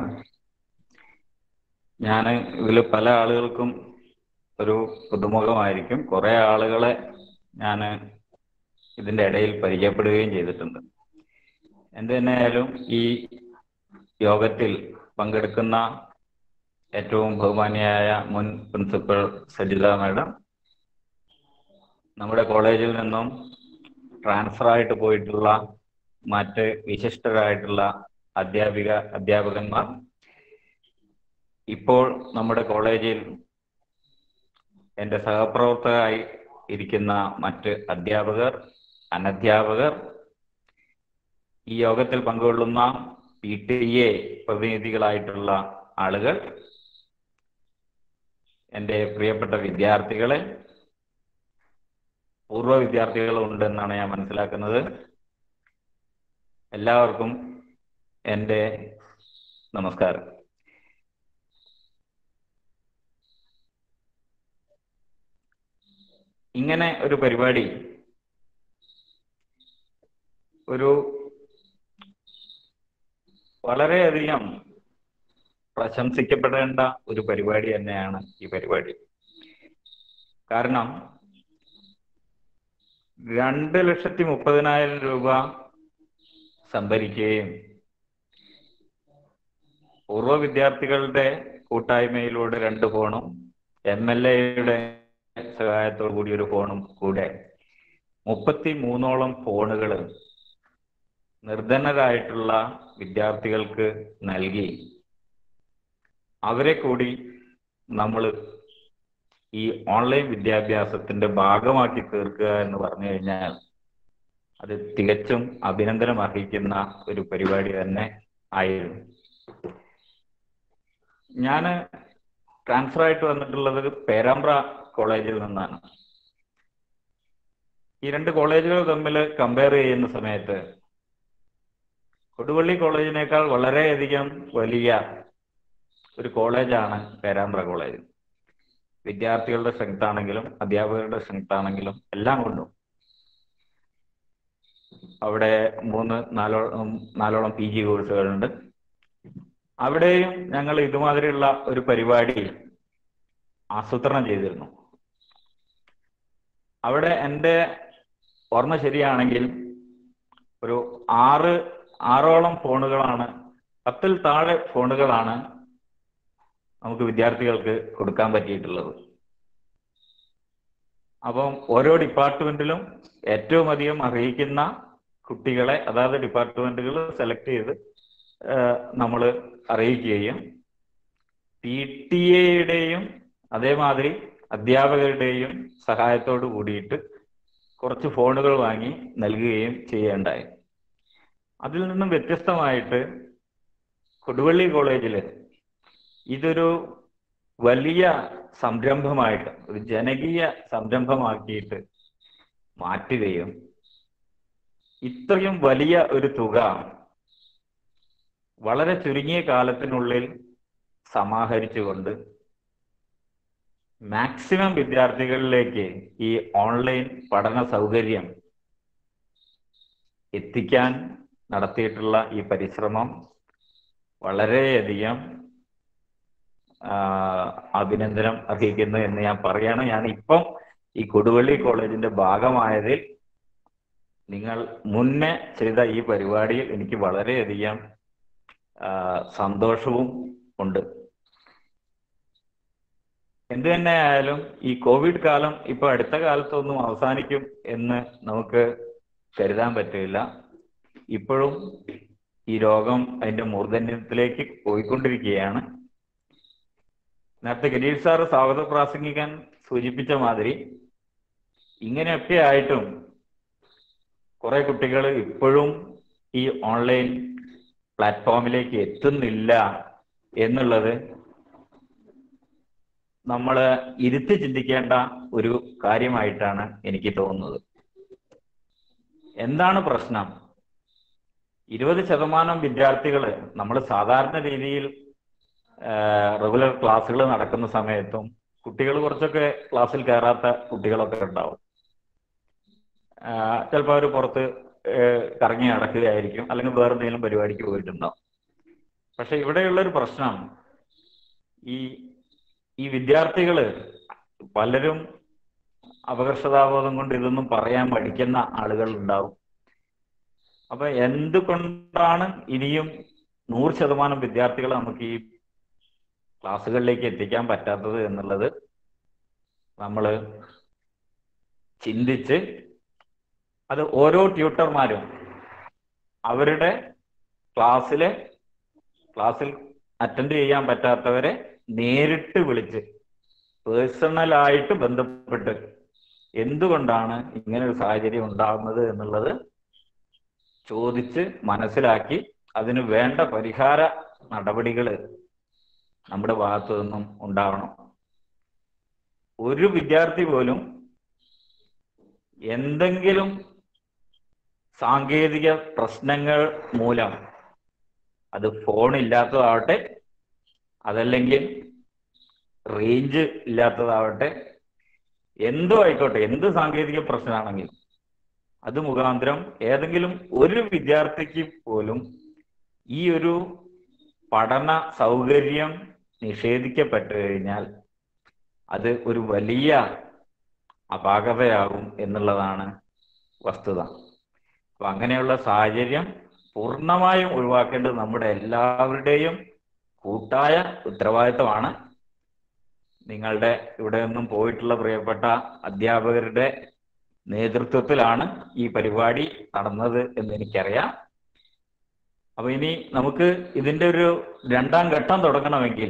Speaker 3: ഞാൻ ഇതിൽ പല ആളുകൾക്കും ഒരു പുതുമുഖമായിരിക്കും കുറെ ആളുകളെ ഞാൻ ഇതിന്റെ ഇടയിൽ പരിചയപ്പെടുകയും ചെയ്തിട്ടുണ്ട് എന്ത് തന്നെയായാലും ഈ യോഗത്തിൽ പങ്കെടുക്കുന്ന ഏറ്റവും ബഹുമാനിയായ മുൻ പ്രിൻസിപ്പൽ സജിത മാഡം നമ്മുടെ കോളേജിൽ നിന്നും ട്രാൻസ്ഫർ ആയിട്ട് പോയിട്ടുള്ള മറ്റ് വിശിഷ്ടരായിട്ടുള്ള അധ്യാപിക അധ്യാപകന്മാർ ഇപ്പോൾ നമ്മുടെ കോളേജിൽ എൻ്റെ സഹപ്രവർത്തകരായി ഇരിക്കുന്ന മറ്റ് അധ്യാപകർ അനധ്യാപകർ ഈ യോഗത്തിൽ പങ്കുകൊള്ളുന്ന പി ടി എ പ്രതിനിധികളായിട്ടുള്ള ആളുകൾ എൻ്റെ പ്രിയപ്പെട്ട വിദ്യാർത്ഥികളെ പൂർവ്വ വിദ്യാർത്ഥികളും ഉണ്ടെന്നാണ് ഞാൻ മനസ്സിലാക്കുന്നത് എല്ലാവർക്കും എൻ്റെ നമസ്കാരം ഇങ്ങനെ ഒരു പരിപാടി ഒരു വളരെയധികം പ്രശംസിക്കപ്പെടേണ്ട ഒരു പരിപാടി തന്നെയാണ് ഈ പരിപാടി കാരണം രണ്ട് ലക്ഷത്തി മുപ്പതിനായിരം രൂപ സംഭരിക്കുകയും പൂർവ്വ വിദ്യാർത്ഥികളുടെ കൂട്ടായ്മയിലൂടെ രണ്ട് ഫോണും എം എൽ എയുടെ സഹായത്തോടു കൂടി ഒരു ഫോണും കൂടെ മുപ്പത്തി മൂന്നോളം ഫോണുകൾ നിർധനരായിട്ടുള്ള വിദ്യാർത്ഥികൾക്ക് നൽകി അവരെ കൂടി നമ്മൾ ഈ ഓൺലൈൻ വിദ്യാഭ്യാസത്തിന്റെ ഭാഗമാക്കി തീർക്കുക എന്ന് പറഞ്ഞു കഴിഞ്ഞാൽ അത് തികച്ചും അഭിനന്ദനം അർഹിക്കുന്ന ഒരു പരിപാടി തന്നെ ആയിരുന്നു ഞാൻ ട്രാൻസ്ഫർ ആയിട്ട് വന്നിട്ടുള്ളത് പേരാമ്പ്ര കോളേജിൽ നിന്നാണ് ഈ രണ്ട് കോളേജുകൾ തമ്മിൽ കമ്പയർ ചെയ്യുന്ന സമയത്ത് കൊടുവള്ളി കോളേജിനേക്കാൾ വളരെയധികം വലിയ ഒരു കോളേജാണ് പേരാമ്പ്ര കോളേജ് വിദ്യാർത്ഥികളുടെ സ്ട്രെങ്ത് ആണെങ്കിലും അധ്യാപകരുടെ സ്ട്രെങ്ത് ആണെങ്കിലും എല്ലാം കൊണ്ടും അവിടെ മൂന്ന് നാലോളം നാലോളം പി ജി കോഴ്സുകളുണ്ട് അവിടെയും ഞങ്ങൾ ഇതുമാതിരിയുള്ള ഒരു പരിപാടി ആസൂത്രണം ചെയ്തിരുന്നു അവിടെ എൻ്റെ ഓർമ്മ ശരിയാണെങ്കിൽ ഒരു ആറ് ആറോളം ഫോണുകളാണ് പത്തിൽ താഴെ ഫോണുകളാണ് നമുക്ക് വിദ്യാർത്ഥികൾക്ക് കൊടുക്കാൻ പറ്റിയിട്ടുള്ളത് അപ്പം ഓരോ ഡിപ്പാർട്ട്മെന്റിലും ഏറ്റവും അധികം അറിയിക്കുന്ന കുട്ടികളെ അതായത് ഡിപ്പാർട്ട്മെന്റുകൾ സെലക്ട് ചെയ്ത് നമ്മൾ അറിയിക്കുകയും പി ടി എയുടെയും അതേമാതിരി അധ്യാപകരുടെയും സഹായത്തോട് കൂടിയിട്ട് കുറച്ച് ഫോണുകൾ വാങ്ങി നൽകുകയും ചെയ്യേണ്ടായി അതിൽ നിന്നും വ്യത്യസ്തമായിട്ട് കൊടുവള്ളി കോളേജിൽ ഇതൊരു വലിയ സംരംഭമായിട്ട് ഒരു ജനകീയ സംരംഭമാക്കിയിട്ട് മാറ്റുകയും ഇത്രയും വലിയ ഒരു തുക വളരെ ചുരുങ്ങിയ കാലത്തിനുള്ളിൽ സമാഹരിച്ചുകൊണ്ട് മാക്സിമം വിദ്യാർത്ഥികളിലേക്ക് ഈ ഓൺലൈൻ പഠന സൗകര്യം എത്തിക്കാൻ നടത്തിയിട്ടുള്ള ഈ പരിശ്രമം വളരെയധികം അഭിനന്ദനം അർഹിക്കുന്നു എന്ന് ഞാൻ പറയാണ് ഞാൻ ഇപ്പം ഈ കൊടുവള്ളി കോളേജിന്റെ ഭാഗമായതിൽ നിങ്ങൾ മുന്നേ ചെയ്ത ഈ പരിപാടിയിൽ എനിക്ക് വളരെയധികം സന്തോഷവും ഉണ്ട് എന്തു തന്നെ ആയാലും ഈ കോവിഡ് കാലം ഇപ്പൊ അടുത്ത കാലത്തൊന്നും അവസാനിക്കും എന്ന് നമുക്ക് കരുതാൻ പറ്റില്ല ഇപ്പോഴും ഈ രോഗം അതിന്റെ മൂർധന്യത്തിലേക്ക് പോയിക്കൊണ്ടിരിക്കുകയാണ് നേരത്തെ ഗരീഷ് സാറ് സ്വാഗത പ്രാസംഗികൻ സൂചിപ്പിച്ച മാതിരി ഇങ്ങനെയൊക്കെ ആയിട്ടും കുറെ കുട്ടികൾ ഇപ്പോഴും ഈ ഓൺലൈൻ പ്ലാറ്റ്ഫോമിലേക്ക് എത്തുന്നില്ല എന്നുള്ളത് നമ്മൾ ഇരുത്തി ചിന്തിക്കേണ്ട ഒരു കാര്യമായിട്ടാണ് എനിക്ക് തോന്നുന്നത് എന്താണ് പ്രശ്നം ഇരുപത് ശതമാനം വിദ്യാർത്ഥികൾ നമ്മൾ സാധാരണ രീതിയിൽ റെഗുലർ ക്ലാസ്സുകൾ നടക്കുന്ന സമയത്തും കുട്ടികൾ കുറച്ചൊക്കെ ക്ലാസ്സിൽ കയറാത്ത കുട്ടികളൊക്കെ ഉണ്ടാവും ചിലപ്പോൾ അവർ പുറത്ത് കറങ്ങി നടക്കുകയായിരിക്കും അല്ലെങ്കിൽ വേറെ എന്തെങ്കിലും പരിപാടിക്ക് പോയിട്ടുണ്ടാവും പക്ഷെ ഇവിടെയുള്ള ഒരു പ്രശ്നം ഈ ഈ വിദ്യാർത്ഥികള് പലരും അപകർഷതാബോധം കൊണ്ട് ഇതൊന്നും പറയാൻ പഠിക്കുന്ന ആളുകൾ ഉണ്ടാവും അപ്പൊ എന്തുകൊണ്ടാണ് ഇനിയും നൂറ് ശതമാനം വിദ്യാർത്ഥികളെ നമുക്ക് ഈ ക്ലാസ്സുകളിലേക്ക് എത്തിക്കാൻ പറ്റാത്തത് എന്നുള്ളത് നമ്മൾ ചിന്തിച്ച് അത് ഓരോ ട്യൂട്ടർമാരും അവരുടെ ക്ലാസ്സിലെ ക്ലാസ്സിൽ അറ്റൻഡ് ചെയ്യാൻ പറ്റാത്തവരെ നേരിട്ട് വിളിച്ച് പേഴ്സണലായിട്ട് ബന്ധപ്പെട്ട് എന്തുകൊണ്ടാണ് ഇങ്ങനെ ഒരു സാഹചര്യം ഉണ്ടാകുന്നത് എന്നുള്ളത് ചോദിച്ച് മനസ്സിലാക്കി അതിന് വേണ്ട പരിഹാര നടപടികൾ നമ്മുടെ ഭാഗത്തു നിന്നും ഉണ്ടാവണം ഒരു വിദ്യാർത്ഥി പോലും എന്തെങ്കിലും സാങ്കേതിക പ്രശ്നങ്ങൾ മൂലം അത് ഫോൺ ഇല്ലാത്തതാവട്ടെ അതല്ലെങ്കിൽ റേഞ്ച് ഇല്ലാത്തതാവട്ടെ എന്തോ ആയിക്കോട്ടെ എന്ത് സാങ്കേതിക പ്രശ്നമാണെങ്കിലും അത് മുഖാന്തരം ഏതെങ്കിലും ഒരു വിദ്യാർത്ഥിക്ക് പോലും ഈ ഒരു പഠന സൗകര്യം നിഷേധിക്കപ്പെട്ടു കഴിഞ്ഞാൽ അത് ഒരു വലിയ അപാകതയാകും എന്നുള്ളതാണ് വസ്തുത അപ്പൊ അങ്ങനെയുള്ള സാഹചര്യം പൂർണ്ണമായും ഒഴിവാക്കേണ്ടത് നമ്മുടെ എല്ലാവരുടെയും കൂട്ടായ ഉത്തരവാദിത്തമാണ് നിങ്ങളുടെ ഇവിടെ നിന്നും പോയിട്ടുള്ള പ്രിയപ്പെട്ട അധ്യാപകരുടെ നേതൃത്വത്തിലാണ് ഈ പരിപാടി നടന്നത് എന്ന് എനിക്കറിയാം അപ്പൊ ഇനി നമുക്ക് ഇതിന്റെ ഒരു രണ്ടാം ഘട്ടം തുടങ്ങണമെങ്കിൽ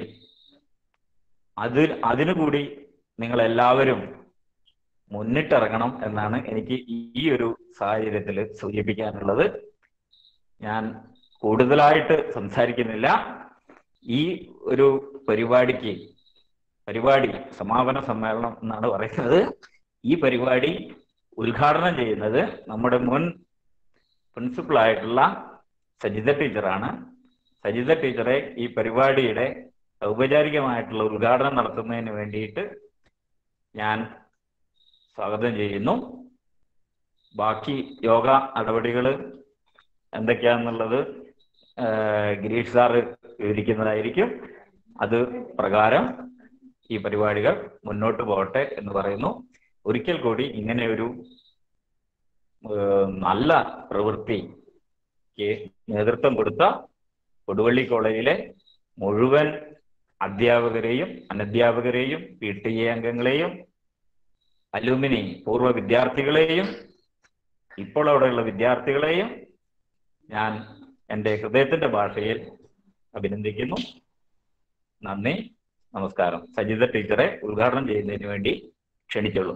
Speaker 3: അത് അതിനു കൂടി നിങ്ങൾ എല്ലാവരും മുന്നിട്ടിറങ്ങണം എന്നാണ് എനിക്ക് ഈ ഒരു സാഹചര്യത്തിൽ സൂചിപ്പിക്കാനുള്ളത് ഞാൻ കൂടുതലായിട്ട് സംസാരിക്കുന്നില്ല ഈ ഒരു പരിപാടിക്ക് പരിപാടി സമാപന സമ്മേളനം എന്നാണ് പറയുന്നത് ഈ പരിപാടി ഉദ്ഘാടനം ചെയ്യുന്നത് നമ്മുടെ മുൻ പ്രിൻസിപ്പൾ ആയിട്ടുള്ള സജിത ടീച്ചറാണ് സജിത ടീച്ചറെ ഈ പരിപാടിയുടെ ഔപചാരികമായിട്ടുള്ള ഉദ്ഘാടനം നടത്തുന്നതിന് വേണ്ടിയിട്ട് ഞാൻ സ്വാഗതം ചെയ്യുന്നു ബാക്കി യോഗ നടപടികൾ എന്തൊക്കെയാണെന്നുള്ളത് ആഹ് ഗിരീഷ് സാറ് വിവരിക്കുന്നതായിരിക്കും അത് പ്രകാരം ഈ പരിപാടികൾ മുന്നോട്ട് പോകട്ടെ എന്ന് പറയുന്നു ഒരിക്കൽ കൂടി ഇങ്ങനെ ഒരു ഏഹ് നല്ല പ്രവൃത്തിക്ക് നേതൃത്വം കൊടുത്ത കൊടുവള്ളി കോളേജിലെ മുഴുവൻ അധ്യാപകരെയും അനധ്യാപകരെയും പി ടി എ അംഗങ്ങളെയും അലൂമിനി പൂർവ്വ വിദ്യാർത്ഥികളെയും ഇപ്പോൾ അവിടെയുള്ള വിദ്യാർത്ഥികളെയും ഞാൻ എൻ്റെ ഹൃദയത്തിന്റെ ഭാഷയിൽ അഭിനന്ദിക്കുന്നു നന്ദി നമസ്കാരം സജിത ടീച്ചറെ ഉദ്ഘാടനം ചെയ്യുന്നതിന് വേണ്ടി ക്ഷണിച്ചുള്ളൂ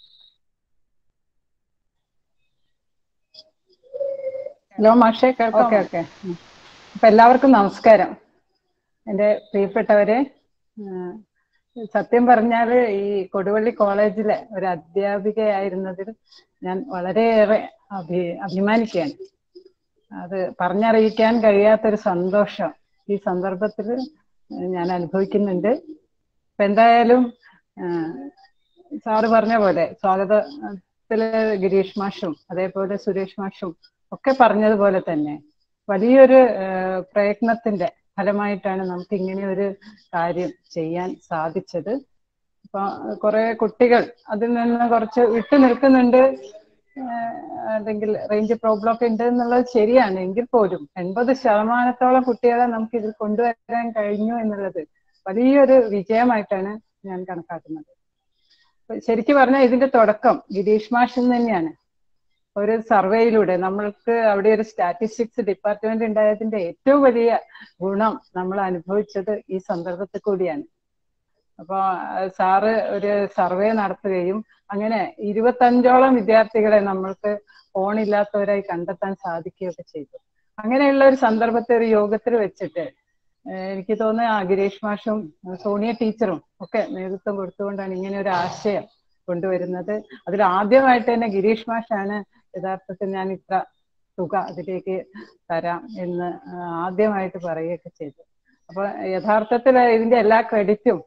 Speaker 4: ഹലോ മാഷേ ഓക്കെ ഓക്കെ അപ്പൊ എല്ലാവർക്കും നമസ്കാരം എൻ്റെ പ്രിയപ്പെട്ടവരെ ഉം, സത്യം പറഞ്ഞാൽ ഈ കൊടുവള്ളി കോളേജിലെ ഒരു അധ്യാപികയായിരുന്നതിൽ ഞാൻ വളരെയേറെ അഭി അഭിമാനിക്കുകയാണ് അത് പറഞ്ഞറിയിക്കാൻ കഴിയാത്തൊരു സന്തോഷം ഈ സന്ദർഭത്തിൽ ഞാൻ അനുഭവിക്കുന്നുണ്ട് അപ്പൊ എന്തായാലും ഉം, സാറ് പറഞ്ഞ പോലെ സ്വാഗതത്തില് ഗിരീഷ് മാഷും അതേപോലെ സുരേഷ് മാഷും ഒക്കെ പറഞ്ഞതുപോലെ തന്നെ വലിയൊരു ഏഹ്, പ്രയത്നത്തിന്റെ ഫലമായിട്ടാണ് നമുക്ക് ഇങ്ങനെ ഒരു കാര്യം ചെയ്യാൻ സാധിച്ചത് അപ്പൊ കുറെ കുട്ടികൾ അതിൽ നിന്ന് കുറച്ച് വിട്ടു നിൽക്കുന്നുണ്ട് ഏഹ്, അല്ലെങ്കിൽ റേഞ്ച് പ്രോബ്ലം ഒക്കെ ഉണ്ട് എന്നുള്ളത് ശരിയാണ് എങ്കിൽ പോലും എൺപത് ശതമാനത്തോളം കുട്ടികളെ നമുക്ക് ഇതിൽ കൊണ്ടുവരാൻ കഴിഞ്ഞു എന്നുള്ളത് വലിയൊരു വിജയമായിട്ടാണ് ഞാൻ കണക്കാക്കുന്നത് അപ്പൊ ശരിക്കും പറഞ്ഞാൽ ഇതിന്റെ തുടക്കം ഗിരീഷ് മാഷിൽ നിന്ന് തന്നെയാണ് ഒരു സർവേയിലൂടെ നമ്മൾക്ക് അവിടെ ഒരു സ്റ്റാറ്റിസ്റ്റിക്സ് ഡിപ്പാർട്ട്മെന്റ് ഉണ്ടായതിന്റെ ഏറ്റവും വലിയ ഗുണം നമ്മൾ അനുഭവിച്ചത് ഈ സന്ദർഭത്തിൽ കൂടിയാണ് അപ്പൊ അഹ് സാറ് ഒരു സർവേ നടത്തുകയും അങ്ങനെ ഇരുപത്തഞ്ചോളം വിദ്യാർത്ഥികളെ നമ്മൾക്ക് ഫോണില്ലാത്തവരായി കണ്ടെത്താൻ സാധിക്കുകയൊക്കെ ചെയ്തു അങ്ങനെയുള്ള ഒരു സന്ദർഭത്തെ ഒരു യോഗത്തിൽ വെച്ചിട്ട് ഏഹ് എനിക്ക് തോന്നുന്നു ആ ഗിരീഷ് മാഷും സോണിയ ടീച്ചറും ഒക്കെ നേതൃത്വം കൊടുത്തുകൊണ്ടാണ് ഇങ്ങനെ ഒരു ആശയം കൊണ്ടുവരുന്നത് അതിൽ ആദ്യമായിട്ട് തന്നെ ഗിരീഷ് മാഷാണ് യഥാർത്ഥത്തിൽ ഞാൻ ഇത്ര തുക അതിലേക്ക് തരാം എന്ന് ആ, ആദ്യമായിട്ട് പറയുകയൊക്കെ ചെയ്തു അപ്പൊ യഥാർത്ഥത്തിൽ ഇതിന്റെ എല്ലാ ക്രെഡിറ്റും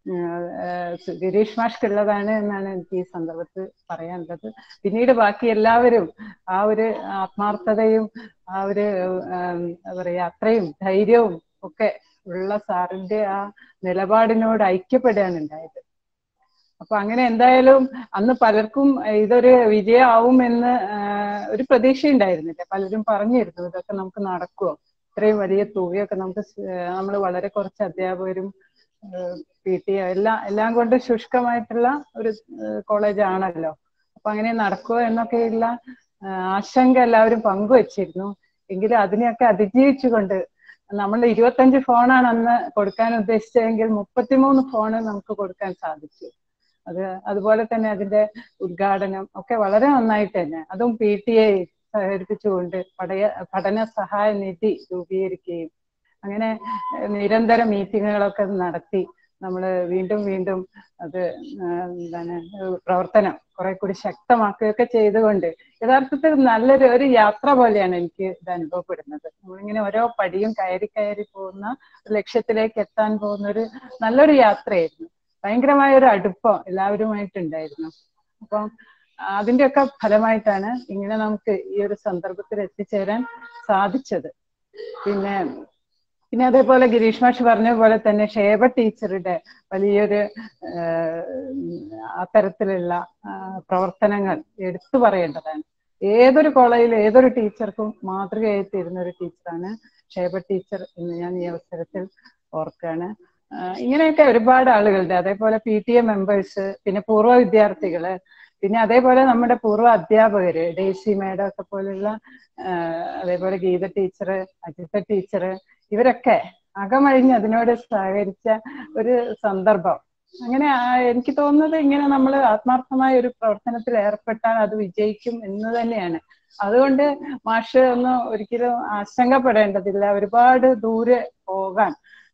Speaker 4: ഗിരീഷ് മാഷ്ക്കുള്ളതാണ് എന്നാണ് എനിക്ക് ഈ സന്ദർഭത്തിൽ പറയാനുള്ളത് പിന്നീട് ബാക്കി എല്ലാവരും ആ ഒരു ആത്മാർത്ഥതയും ആ ഒരു ആം, എന്താ പറയാ അത്രയും ധൈര്യവും ഒക്കെ ഉള്ള സാറിന്റെ ആ നിലപാടിനോട് ഐക്യപ്പെടുകയാണ് ഉണ്ടായത് അപ്പൊ അങ്ങനെ എന്തായാലും അന്ന് പലർക്കും ഇതൊരു വിജയമാവും എന്ന് ആഹ് ഒരു പ്രതീക്ഷ ഉണ്ടായിരുന്നില്ല പലരും പറഞ്ഞിരുന്നു ഇതൊക്കെ നമുക്ക് നടക്കുമോ ഇത്രയും വലിയ തുകയൊക്കെ നമുക്ക് നമ്മൾ വളരെ കുറച്ച് അധ്യാപകരും പി ടി എല്ലാം എല്ലാം കൊണ്ട് ശുഷ്കമായിട്ടുള്ള ഒരു കോളേജ് ആണല്ലോ അപ്പൊ അങ്ങനെ നടക്കുമോ എന്നൊക്കെയുള്ള ആഹ് ആശങ്ക എല്ലാവരും പങ്കുവച്ചിരുന്നു എങ്കിലും അതിനെയൊക്കെ അതിജീവിച്ചുകൊണ്ട് നമ്മൾ ഇരുപത്തഞ്ച് ഫോണാണ് അന്ന് കൊടുക്കാൻ ഉദ്ദേശിച്ചതെങ്കിൽ മുപ്പത്തിമൂന്ന് ഫോണ് നമുക്ക് കൊടുക്കാൻ സാധിച്ചു അത് അതുപോലെ തന്നെ അതിന്റെ ഉദ്ഘാടനം ഒക്കെ വളരെ നന്നായിട്ട് തന്നെ അതും പി ടി എ സഹകരിപ്പിച്ചുകൊണ്ട് പഠയ പഠന സഹായ നിധി രൂപീകരിക്കുകയും അങ്ങനെ ഏഹ് നിരന്തര മീറ്റിങ്ങുകളൊക്കെ നടത്തി നമ്മൾ വീണ്ടും വീണ്ടും അത് ആഹ് എന്താണ് ഏഹ് പ്രവർത്തനം കുറെ കൂടി ശക്തമാക്കുകയൊക്കെ ചെയ്തുകൊണ്ട് യഥാർത്ഥത്തിൽ നല്ലൊരു ഒരു യാത്ര പോലെയാണ് എനിക്ക് ഇത് അനുഭവപ്പെടുന്നത് നമ്മളിങ്ങനെ ഓരോ പടിയും കയറി കയറി പോകുന്ന ഒരു ലക്ഷ്യത്തിലേക്ക് എത്താൻ പോകുന്ന ഒരു നല്ലൊരു യാത്രയായിരുന്നു ഭയങ്കരമായ ഒരു അടുപ്പം എല്ലാവരുമായിട്ടുണ്ടായിരുന്നു അപ്പം അതിന്റെയൊക്കെ ഫലമായിട്ടാണ് ഇങ്ങനെ നമുക്ക് ഈ ഒരു സന്ദർഭത്തിൽ എത്തിച്ചേരാൻ സാധിച്ചത് പിന്നെ പിന്നെ അതേപോലെ ഗിരീഷ് മാഷ് പറഞ്ഞ പോലെ തന്നെ ഷേബ ടീച്ചറുടെ വലിയൊരു അത്തരത്തിലുള്ള പ്രവർത്തനങ്ങൾ എടുത്തു പറയേണ്ടതാണ് ഏതൊരു കോളേജിൽ ഏതൊരു ടീച്ചർക്കും മാതൃകയായി തീരുന്ന ഒരു ടീച്ചറാണ് ഷേബ ടീച്ചർ എന്ന് ഞാൻ ഈ അവസരത്തിൽ ഓർക്കുകയാണ് ഇങ്ങനെയൊക്കെ ഒരുപാട് ആളുകളുടെ അതേപോലെ പി ടി എ മെമ്പേഴ്സ് പിന്നെ പൂർവ്വ വിദ്യാർത്ഥികള് പിന്നെ അതേപോലെ നമ്മുടെ പൂർവ്വ അധ്യാപകര് ഡേസി മേഡം ഒക്കെ പോലുള്ള അതേപോലെ ഗീത ടീച്ചർ അജിത ടീച്ചർ ഇവരൊക്കെ അകമഴിഞ്ഞ് അതിനോട് സഹകരിച്ച ഒരു സന്ദർഭം അങ്ങനെ എനിക്ക് തോന്നുന്നത് ഇങ്ങനെ നമ്മൾ ആത്മാർത്ഥമായ ഒരു പ്രവർത്തനത്തിൽ ഏർപ്പെട്ടാൽ അത് വിജയിക്കും എന്ന് തന്നെയാണ് അതുകൊണ്ട് മാഷ് ഒന്നും ഒരിക്കലും ആശങ്കപ്പെടേണ്ടതില്ല ഒരുപാട് ദൂരെ പോകാൻ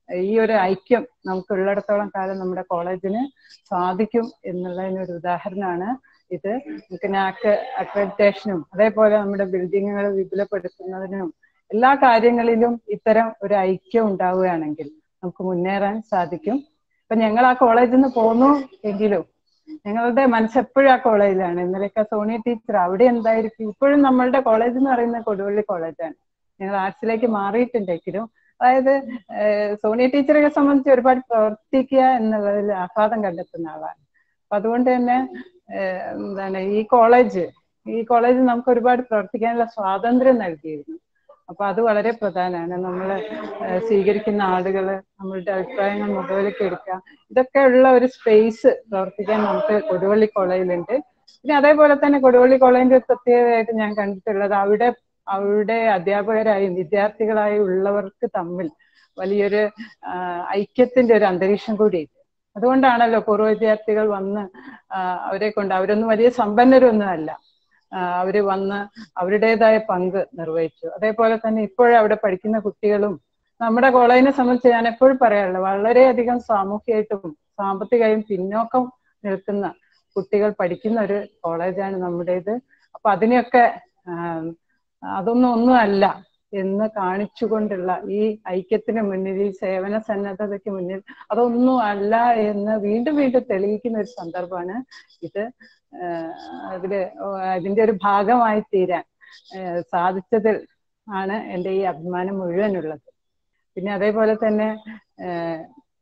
Speaker 4: ഈ ഒരു ഐക്യം നമുക്ക് ഉള്ളിടത്തോളം കാലം നമ്മുടെ കോളേജിന് സാധിക്കും എന്നുള്ളതിനൊരു ഉദാഹരണമാണ് ഇത് നമുക്ക് നാക്ക് അക്രഡിറ്റേഷനും അതേപോലെ നമ്മുടെ ബിൽഡിങ്ങുകൾ വിപുലപ്പെടുത്തുന്നതിനും എല്ലാ കാര്യങ്ങളിലും ഇത്തരം ഒരു ഐക്യം ഉണ്ടാവുകയാണെങ്കിൽ നമുക്ക് മുന്നേറാൻ സാധിക്കും ഇപ്പൊ ഞങ്ങൾ ആ കോളേജിൽ നിന്ന് പോന്നു എങ്കിലും ഞങ്ങളുടെ മനസ്സെപ്പോഴും ആ കോളേജിലാണ് ഇന്നലെയൊക്കെ സോണി ടീച്ചർ അവിടെ എന്തായിരിക്കും ഇപ്പോഴും നമ്മളുടെ കോളേജ് എന്ന് പറയുന്നത് കൊടുവള്ളി കോളേജാണ് ഞങ്ങൾ ആർട്സിലേക്ക് മാറിയിട്ടുണ്ടെങ്കിലും അതായത് ഏഹ് സോണിയ ടീച്ചറെ സംബന്ധിച്ച് ഒരുപാട് പ്രവർത്തിക്കുക എന്നുള്ളതിൽ ആഹ്ലാദം കണ്ടെത്തുന്ന ആളാണ് അപ്പൊ അതുകൊണ്ട് തന്നെ ഏഹ് എന്താണ് ഈ കോളേജ് ഈ കോളേജ് നമുക്ക് ഒരുപാട് പ്രവർത്തിക്കാനുള്ള സ്വാതന്ത്ര്യം നൽകിയിരുന്നു അപ്പൊ അത് വളരെ പ്രധാനമാണ് നമ്മൾ സ്വീകരിക്കുന്ന ആളുകള് നമ്മളുടെ അഭിപ്രായങ്ങൾ മുഖവിലേക്ക് എടുക്കുക ഇതൊക്കെ ഉള്ള ഒരു സ്പേസ് പ്രവർത്തിക്കാൻ നമുക്ക് കൊടുവള്ളി കോളേജിലുണ്ട് പിന്നെ അതേപോലെ തന്നെ കൊടുവള്ളി കോളേജിന്റെ ഒരു പ്രത്യേകതയായിട്ട് ഞാൻ കണ്ടിട്ടുള്ളത് അവിടെ അവിടെ അധ്യാപകരായും വിദ്യാർത്ഥികളായും ഉള്ളവർക്ക് തമ്മിൽ വലിയൊരു ആ, ഐക്യത്തിന്റെ ഒരു അന്തരീക്ഷം കൂടി അതുകൊണ്ടാണല്ലോ പൂർവ്വ വിദ്യാർത്ഥികൾ വന്ന് ആ, അവരെ കൊണ്ട് അവരൊന്നും വലിയ സമ്പന്നരൊന്നും അല്ല ആ, അവര് വന്ന് അവരുടേതായ പങ്ക് നിർവഹിച്ചു അതേപോലെ തന്നെ ഇപ്പോഴും അവിടെ പഠിക്കുന്ന കുട്ടികളും നമ്മുടെ കോളേജിനെ സംബന്ധിച്ച് ഞാൻ എപ്പോഴും പറയാറുള്ളത് വളരെയധികം സാമൂഹികമായിട്ടും സാമ്പത്തികമായും പിന്നോക്കം നിൽക്കുന്ന കുട്ടികൾ പഠിക്കുന്ന ഒരു കോളേജാണ് നമ്മുടേത് അപ്പൊ അതിനെയൊക്കെ ആം, അതൊന്നും ഒന്നുമല്ല എന്ന് കാണിച്ചുകൊണ്ടുള്ള ഈ ഐക്യത്തിന് മുന്നിൽ ഈ സേവന സന്നദ്ധതയ്ക്ക് മുന്നിൽ അതൊന്നും അല്ല എന്ന് വീണ്ടും വീണ്ടും തെളിയിക്കുന്ന ഒരു സന്ദർഭമാണ് ഇത് ആഹ് അതില് അതിന്റെ ഒരു ഭാഗമായി തീരാൻ ആഹ് സാധിച്ചതിൽ ആണ് എൻ്റെ ഈ അഭിമാനം മുഴുവനുള്ളത് പിന്നെ അതേപോലെ തന്നെ ആഹ്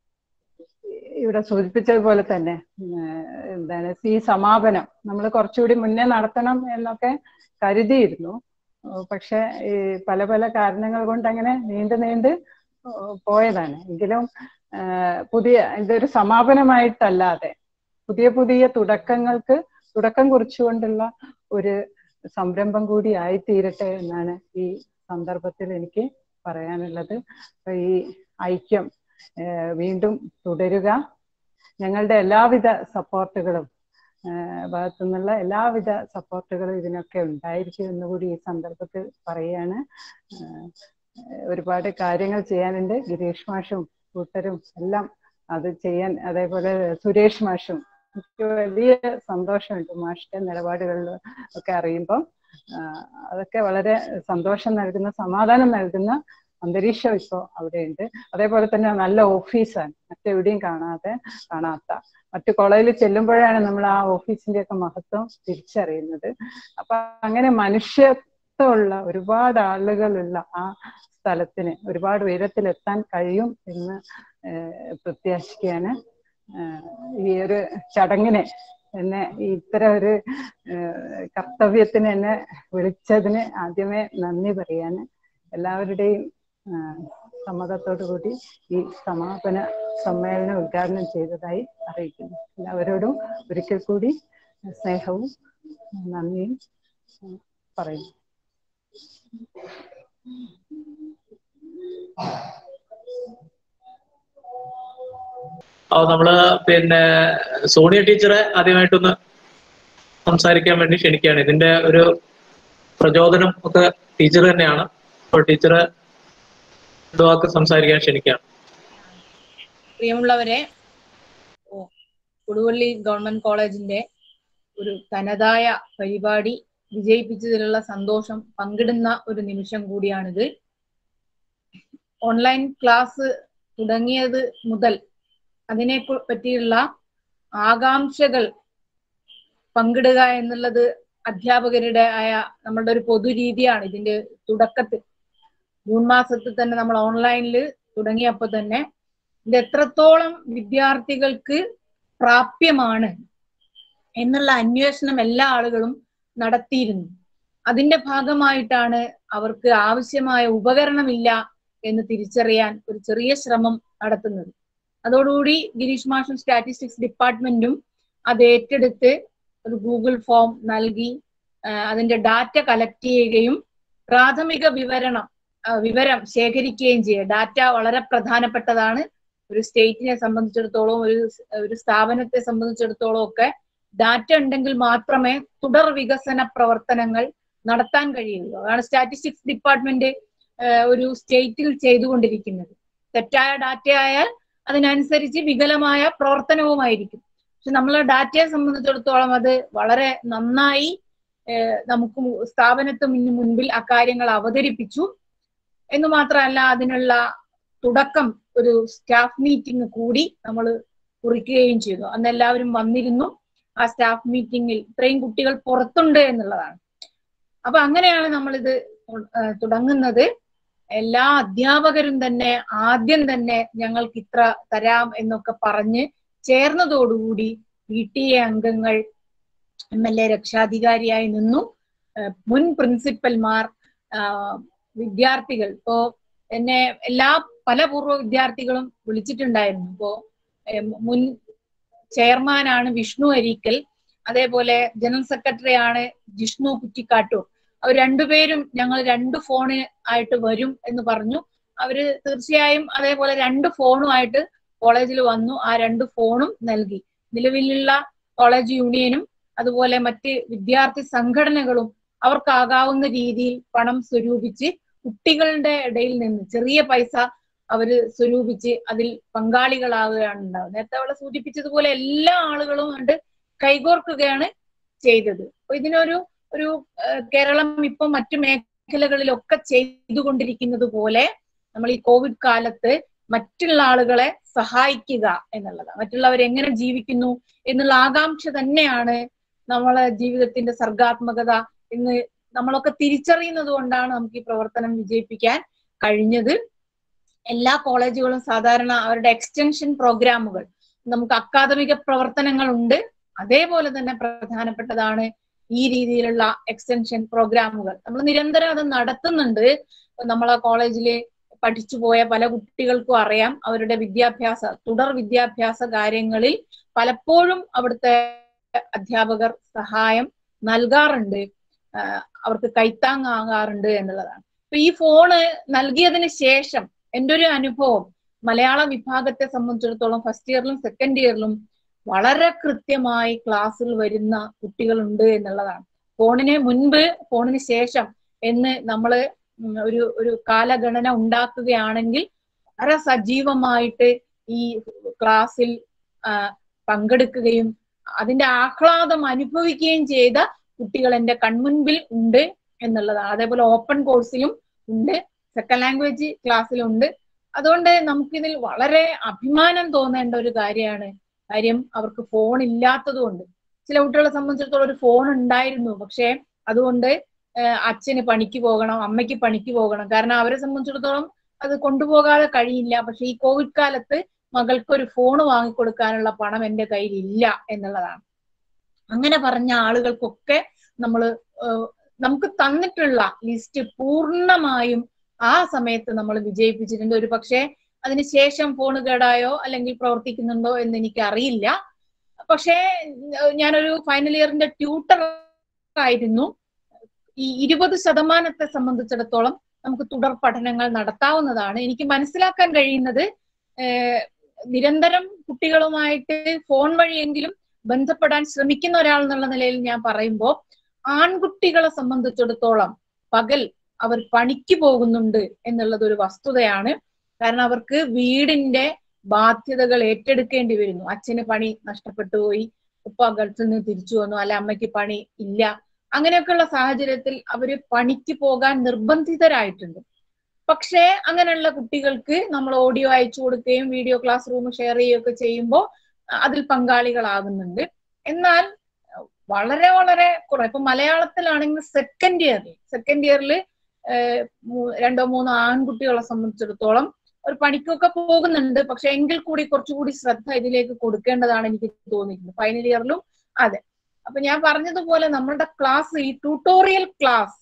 Speaker 4: ഇവിടെ സൂചിപ്പിച്ചതുപോലെ തന്നെ ആഹ് എന്താണ് ഈ സമാപനം നമ്മൾ കുറച്ചുകൂടി മുന്നേ നടത്തണം എന്നൊക്കെ കരുതിയിരുന്നു ഓ, പക്ഷെ ഈ പല പല കാരണങ്ങൾ കൊണ്ട് അങ്ങനെ നീണ്ടു നീണ്ട് ഓ, പോയതാണ് എങ്കിലും ആഹ് പുതിയ ഇതൊരു സമാപനമായിട്ടല്ലാതെ പുതിയ പുതിയ തുടക്കങ്ങൾക്ക് തുടക്കം കുറിച്ചുകൊണ്ടുള്ള ഒരു സംരംഭം കൂടി ആയിത്തീരട്ടെ എന്നാണ് ഈ സന്ദർഭത്തിൽ എനിക്ക് പറയാനുള്ളത് അപ്പൊ ഈ ഐക്യം ആഹ് വീണ്ടും തുടരുക ഞങ്ങളുടെ എല്ലാവിധ സപ്പോർട്ടുകളും ഭാഗത്തു നിന്നുള്ള എല്ലാവിധ സപ്പോർട്ടുകളും ഇതിനൊക്കെ ഉണ്ടായിരിക്കും എന്നുകൂടി ഈ സന്ദർഭത്തിൽ പറയാണ് ആഹ് ഒരുപാട് കാര്യങ്ങൾ ചെയ്യാനുണ്ട് ഗിരീഷ് മാഷും കൂട്ടരും എല്ലാം അത് ചെയ്യാൻ അതേപോലെ സുരേഷ് മാഷും എനിക്ക് വലിയ സന്തോഷമുണ്ട് മാഷിന്റെ നിലപാടുകളിൽ ഒക്കെ അറിയുമ്പോൾ ആഹ് അതൊക്കെ വളരെ സന്തോഷം നൽകുന്ന സമാധാനം നൽകുന്ന അന്തരീക്ഷം ഇപ്പോൾ അവിടെയുണ്ട് അതേപോലെ തന്നെ നല്ല ഓഫീസാണ് മറ്റെവിടെയും കാണാതെ കാണാത്ത മറ്റു കോളേജിൽ ചെല്ലുമ്പോഴാണ് നമ്മൾ ആ ഓഫീസിന്റെ ഒക്കെ മഹത്വം തിരിച്ചറിയുന്നത് അപ്പൊ അങ്ങനെ മനുഷ്യത്വമുള്ള ഒരുപാട് ആളുകളുള്ള ആ സ്ഥലത്തിന് ഒരുപാട് ഉയരത്തിലെത്താൻ കഴിയും എന്ന് ഏഹ് പ്രത്യാശിക്കുകയാണ് ഏഹ് ഈ ഒരു ചടങ്ങിനെ എന്നെ ഈ ഇത്തരം ഒരു ഏഹ് കർത്തവ്യത്തിന് എന്നെ വിളിച്ചതിന് ആദ്യമേ നന്ദി പറയാന് എല്ലാവരുടെയും ആഹ് സമ്മതത്തോടു കൂടി ഈ സമാപന സമ്മേളനം ഉദ്ഘാടനം ചെയ്തതായി അറിയിക്കുന്നു എല്ലാവരോടും ഒരിക്കൽ കൂടി സ്നേഹവും നന്ദിയും ഉം, പറയുന്നു
Speaker 2: അത് നമ്മള് പിന്നെ സോണിയ ടീച്ചറെ ആദ്യമായിട്ടൊന്ന് സംസാരിക്കാൻ വേണ്ടി ക്ഷണിക്കുകയാണ് ഇതിന്റെ ഒരു പ്രചോദനം ഒക്കെ ടീച്ചർ തന്നെയാണ് അപ്പോൾ ടീച്ചറെ രണ്ട് വാക്ക് സംസാരിക്കാൻ ക്ഷണിക്കുകയാണ്
Speaker 5: പ്രിയമുള്ളവരെ ഓ, കൊടുവള്ളി ഗവൺമെന്റ് കോളേജിന്റെ ഒരു തനതായ പരിപാടി വിജയിപ്പിച്ചതിലുള്ള സന്തോഷം പങ്കിടുന്ന ഒരു നിമിഷം കൂടിയാണിത് ഓൺലൈൻ ക്ലാസ് തുടങ്ങിയത് മുതൽ അതിനെ കു- പറ്റിയുള്ള ആകാംക്ഷകൾ പങ്കിടുക എന്നുള്ളത് അധ്യാപകരുടെ ആയ നമ്മളുടെ ഒരു പൊതുരീതിയാണ് ഇതിന്റെ തുടക്കത്തിൽ ജൂൺ മാസത്തിൽ തന്നെ നമ്മൾ ഓൺലൈനിൽ തുടങ്ങിയപ്പോൾ തന്നെ ഇത് എത്രത്തോളം വിദ്യാർത്ഥികൾക്ക് പ്രാപ്യമാണ് എന്നുള്ള അന്വേഷണം എല്ലാ ആളുകളും നടത്തിയിരുന്നു അതിന്റെ ഭാഗമായിട്ടാണ് അവർക്ക് ആവശ്യമായ ഉപകരണമില്ല എന്ന് തിരിച്ചറിയാൻ ഒരു ചെറിയ ശ്രമം നടത്തുന്നത് അതോടുകൂടി ഗിരീഷ് മാഷും സ്റ്റാറ്റിസ്റ്റിക്സ് ഡിപ്പാർട്ട്മെന്റും അത് ഏറ്റെടുത്ത് ഒരു ഗൂഗിൾ ഫോം നൽകി ആ, അതിന്റെ ഡാറ്റ കളക്ട് ചെയ്യുകയും പ്രാഥമിക വിവരണം ആ, വിവരം ശേഖരിക്കുകയും ചെയ്യുക ഡാറ്റ വളരെ പ്രധാനപ്പെട്ടതാണ് ഒരു സ്റ്റേറ്റിനെ സംബന്ധിച്ചിടത്തോളം ഒരു ഒരു സ്ഥാപനത്തെ സംബന്ധിച്ചിടത്തോളം ഒക്കെ ഡാറ്റ ഉണ്ടെങ്കിൽ മാത്രമേ തുടർ വികസന പ്രവർത്തനങ്ങൾ നടത്താൻ കഴിയുള്ളൂ അതാണ് സ്റ്റാറ്റിസ്റ്റിക്സ് ഡിപ്പാർട്ട്മെന്റ് ഒരു സ്റ്റേറ്റിൽ ചെയ്തുകൊണ്ടിരിക്കുന്നത് തെറ്റായ ഡാറ്റ ആയാൽ അതിനനുസരിച്ച് വികലമായ പ്രവർത്തനവുമായിരിക്കും പക്ഷെ നമ്മളെ ഡാറ്റയെ സംബന്ധിച്ചിടത്തോളം അത് വളരെ നന്നായി ഏഹ് നമുക്ക് മു- സ്ഥാപനത്തിന് മുൻപിൽ അക്കാര്യങ്ങൾ അവതരിപ്പിച്ചു എന്ന് മാത്രമല്ല അതിനുള്ള തുടക്കം ഒരു സ്റ്റാഫ് മീറ്റിംഗ് കൂടി നമ്മൾ കുറിക്കുകയും ചെയ്തു അന്ന് എല്ലാവരും വന്നിരുന്നു ആ സ്റ്റാഫ് മീറ്റിംഗിൽ ഇത്രയും കുട്ടികൾ പുറത്തുണ്ട് എന്നുള്ളതാണ് അപ്പൊ അങ്ങനെയാണ് നമ്മളിത് ഏഹ് തുടങ്ങുന്നത് എല്ലാ അധ്യാപകരും തന്നെ ആദ്യം തന്നെ ഞങ്ങൾക്ക് ഇത്ര തരാം എന്നൊക്കെ പറഞ്ഞ് ചേർന്നതോടുകൂടി പി ടി എ അംഗങ്ങൾ എം എൽ എ രക്ഷാധികാരിയായി നിന്നു ഏഹ് മുൻ പ്രിൻസിപ്പൽമാർ ആഹ് വിദ്യാർത്ഥികൾ ഇപ്പോ എന്നെ എല്ലാ പല പൂർവ്വ വിദ്യാർത്ഥികളും വിളിച്ചിട്ടുണ്ടായിരുന്നു ഇപ്പോ ഏഹ് മുൻ ചെയർമാനാണ് വിഷ്ണു അരീക്കൽ അതേപോലെ ജനറൽ സെക്രട്ടറി ആണ് ജിഷ്ണു കുറ്റിക്കാട്ടൂർ അവർ രണ്ടുപേരും ഞങ്ങൾ രണ്ട് ഫോണ് ആയിട്ട് വരും എന്ന് പറഞ്ഞു അവര് തീർച്ചയായും അതേപോലെ രണ്ട് ഫോണുമായിട്ട് കോളേജിൽ വന്നു ആ രണ്ട് ഫോണും നൽകി നിലവിലുള്ള കോളേജ് യൂണിയനും അതുപോലെ മറ്റ് വിദ്യാർത്ഥി സംഘടനകളും അവർക്കാകാവുന്ന രീതിയിൽ പണം സ്വരൂപിച്ച് കുട്ടികളുടെ ഇടയിൽ നിന്ന് ചെറിയ പൈസ അവര് സ്വരൂപിച്ച് അതിൽ പങ്കാളികളാവുകയാണ് ഉണ്ടാവുന്നത് നേരത്തെ അവളെ സൂചിപ്പിച്ചതുപോലെ എല്ലാ ആളുകളും കണ്ട് കൈകോർക്കുകയാണ് ചെയ്തത് അപ്പൊ ഇതിനൊരു ഒരു ഏഹ്, കേരളം ഇപ്പം മറ്റു മേഖലകളിലൊക്കെ ചെയ്തുകൊണ്ടിരിക്കുന്നത് പോലെ നമ്മൾ ഈ കോവിഡ് കാലത്ത് മറ്റുള്ള ആളുകളെ സഹായിക്കുക എന്നുള്ളതാണ് മറ്റുള്ളവർ എങ്ങനെ ജീവിക്കുന്നു എന്നുള്ള ആകാംക്ഷ തന്നെയാണ് നമ്മളെ ജീവിതത്തിന്റെ സർഗാത്മകത എന്ന് നമ്മളൊക്കെ തിരിച്ചറിയുന്നത് കൊണ്ടാണ് നമുക്ക് ഈ പ്രവർത്തനം വിജയിപ്പിക്കാൻ കഴിഞ്ഞത് എല്ലാ കോളേജുകളും സാധാരണ അവരുടെ എക്സ്റ്റൻഷൻ പ്രോഗ്രാമുകൾ നമുക്ക് അക്കാദമിക പ്രവർത്തനങ്ങളുണ്ട് അതേപോലെ തന്നെ പ്രധാനപ്പെട്ടതാണ് ഈ രീതിയിലുള്ള എക്സ്റ്റൻഷൻ പ്രോഗ്രാമുകൾ നമ്മൾ നിരന്തരം അത് നടത്തുന്നുണ്ട് നമ്മളെ കോളേജില് പഠിച്ചു പോയ പല കുട്ടികൾക്കും അറിയാം അവരുടെ വിദ്യാഭ്യാസ തുടർ വിദ്യാഭ്യാസ കാര്യങ്ങളിൽ പലപ്പോഴും അവിടുത്തെ അധ്യാപകർ സഹായം നൽകാറുണ്ട് ആഹ് അവർക്ക് കൈത്താങ്ങാകാറുണ്ട് എന്നുള്ളതാണ് അപ്പൊ ഈ ഫോണ് നൽകിയതിന് ശേഷം എൻ്റെ ഒരു അനുഭവം മലയാള വിഭാഗത്തെ സംബന്ധിച്ചിടത്തോളം ഫസ്റ്റ് ഇയറിലും സെക്കൻഡ് ഇയറിലും വളരെ കൃത്യമായി ക്ലാസ്സിൽ വരുന്ന കുട്ടികളുണ്ട് എന്നുള്ളതാണ് ഫോണിന് മുൻപ് ഫോണിന് ശേഷം എന്ന് നമ്മൾ ഒരു ഒരു കാലഗണന ഉണ്ടാക്കുകയാണെങ്കിൽ വളരെ സജീവമായിട്ട് ഈ ക്ലാസ്സിൽ ആ, പങ്കെടുക്കുകയും അതിന്റെ ആഹ്ലാദം അനുഭവിക്കുകയും ചെയ്ത കുട്ടികൾ എൻ്റെ കൺമുൻപിൽ ഉണ്ട് എന്നുള്ളതാണ് അതേപോലെ ഓപ്പൺ കോഴ്സിലും ഉണ്ട് സെക്കൻഡ് ലാംഗ്വേജ് ക്ലാസ്സിലുണ്ട് അതുകൊണ്ട് നമുക്കിതിൽ വളരെ അഭിമാനം തോന്നേണ്ട ഒരു കാര്യമാണ് കാര്യം അവർക്ക് ഫോൺ ഇല്ലാത്തത് കൊണ്ട് ചില കുട്ടികളെ സംബന്ധിച്ചിടത്തോളം ഒരു ഫോൺ ഉണ്ടായിരുന്നു പക്ഷേ അതുകൊണ്ട് ഏഹ് അച്ഛന് പണിക്ക് പോകണം അമ്മയ്ക്ക് പണിക്ക് പോകണം കാരണം അവരെ സംബന്ധിച്ചിടത്തോളം അത് കൊണ്ടുപോകാതെ കഴിയില്ല പക്ഷെ ഈ കോവിഡ് കാലത്ത് മകൾക്ക് ഒരു ഫോൺ വാങ്ങിക്കൊടുക്കാനുള്ള പണം എൻ്റെ കയ്യിൽ ഇല്ല എന്നുള്ളതാണ് അങ്ങനെ പറഞ്ഞ ആളുകൾക്കൊക്കെ നമ്മൾ നമുക്ക് തന്നിട്ടുള്ള ലിസ്റ്റ് പൂർണ്ണമായും ആ സമയത്ത് നമ്മൾ വിജയിപ്പിച്ചിട്ടുണ്ട് ഒരു പക്ഷേ അതിനുശേഷം ഫോൺ കേടായോ അല്ലെങ്കിൽ പ്രവർത്തിക്കുന്നുണ്ടോ എന്ന് എനിക്ക് അറിയില്ല പക്ഷേ ഏഹ് ഞാനൊരു ഫൈനൽ ഇയറിന്റെ ട്യൂട്ടർ ആയിരുന്നു ഈ ഇരുപത് ശതമാനത്തെ സംബന്ധിച്ചിടത്തോളം നമുക്ക് തുടർ പഠനങ്ങൾ നടത്താവുന്നതാണ് എനിക്ക് മനസ്സിലാക്കാൻ കഴിയുന്നത് ഏഹ് നിരന്തരം കുട്ടികളുമായിട്ട് ഫോൺ വഴിയെങ്കിലും ബന്ധപ്പെടാൻ ശ്രമിക്കുന്ന ഒരാൾ എന്നുള്ള നിലയിൽ ഞാൻ പറയുമ്പോൾ ആൺകുട്ടികളെ സംബന്ധിച്ചിടത്തോളം പകൽ അവർ പണിക്ക് പോകുന്നുണ്ട് എന്നുള്ളത് ഒരു വസ്തുതയാണ് കാരണം അവർക്ക് വീടിന്റെ ബാധ്യതകൾ ഏറ്റെടുക്കേണ്ടി വരുന്നു അച്ഛന് പണി നഷ്ടപ്പെട്ടു പോയി ഉപ്പ ഗൾഫിൽ നിന്ന് തിരിച്ചു വന്നു അല്ല അമ്മയ്ക്ക് പണി ഇല്ല അങ്ങനെയൊക്കെയുള്ള സാഹചര്യത്തിൽ അവര് പണിക്ക് പോകാൻ നിർബന്ധിതരായിട്ടുണ്ട് പക്ഷേ അങ്ങനെയുള്ള കുട്ടികൾക്ക് നമ്മൾ ഓഡിയോ അയച്ചു കൊടുക്കുകയും വീഡിയോ ക്ലാസ് റൂം ഷെയർ ചെയ്യുകയൊക്കെ ചെയ്യുമ്പോൾ അതിൽ പങ്കാളികളാകുന്നുണ്ട് എന്നാൽ വളരെ വളരെ കുറെ ഇപ്പൊ മലയാളത്തിലാണെങ്കിൽ സെക്കൻഡ് ഇയറിൽ സെക്കൻഡ് ഇയറിൽ രണ്ടോ മൂന്നോ ആൺകുട്ടികളെ സംബന്ധിച്ചിടത്തോളം ഒരു പണിക്കൊക്കെ പോകുന്നുണ്ട് പക്ഷെ എങ്കിൽ കൂടി കുറച്ചുകൂടി ശ്രദ്ധ ഇതിലേക്ക് കൊടുക്കേണ്ടതാണ് എനിക്ക് തോന്നിയിട്ടുള്ളത് ഫൈനൽ ഇയറിലും അതെ അപ്പൊ ഞാൻ പറഞ്ഞതുപോലെ നമ്മളുടെ ക്ലാസ് ഈ ട്യൂട്ടോറിയൽ ക്ലാസ്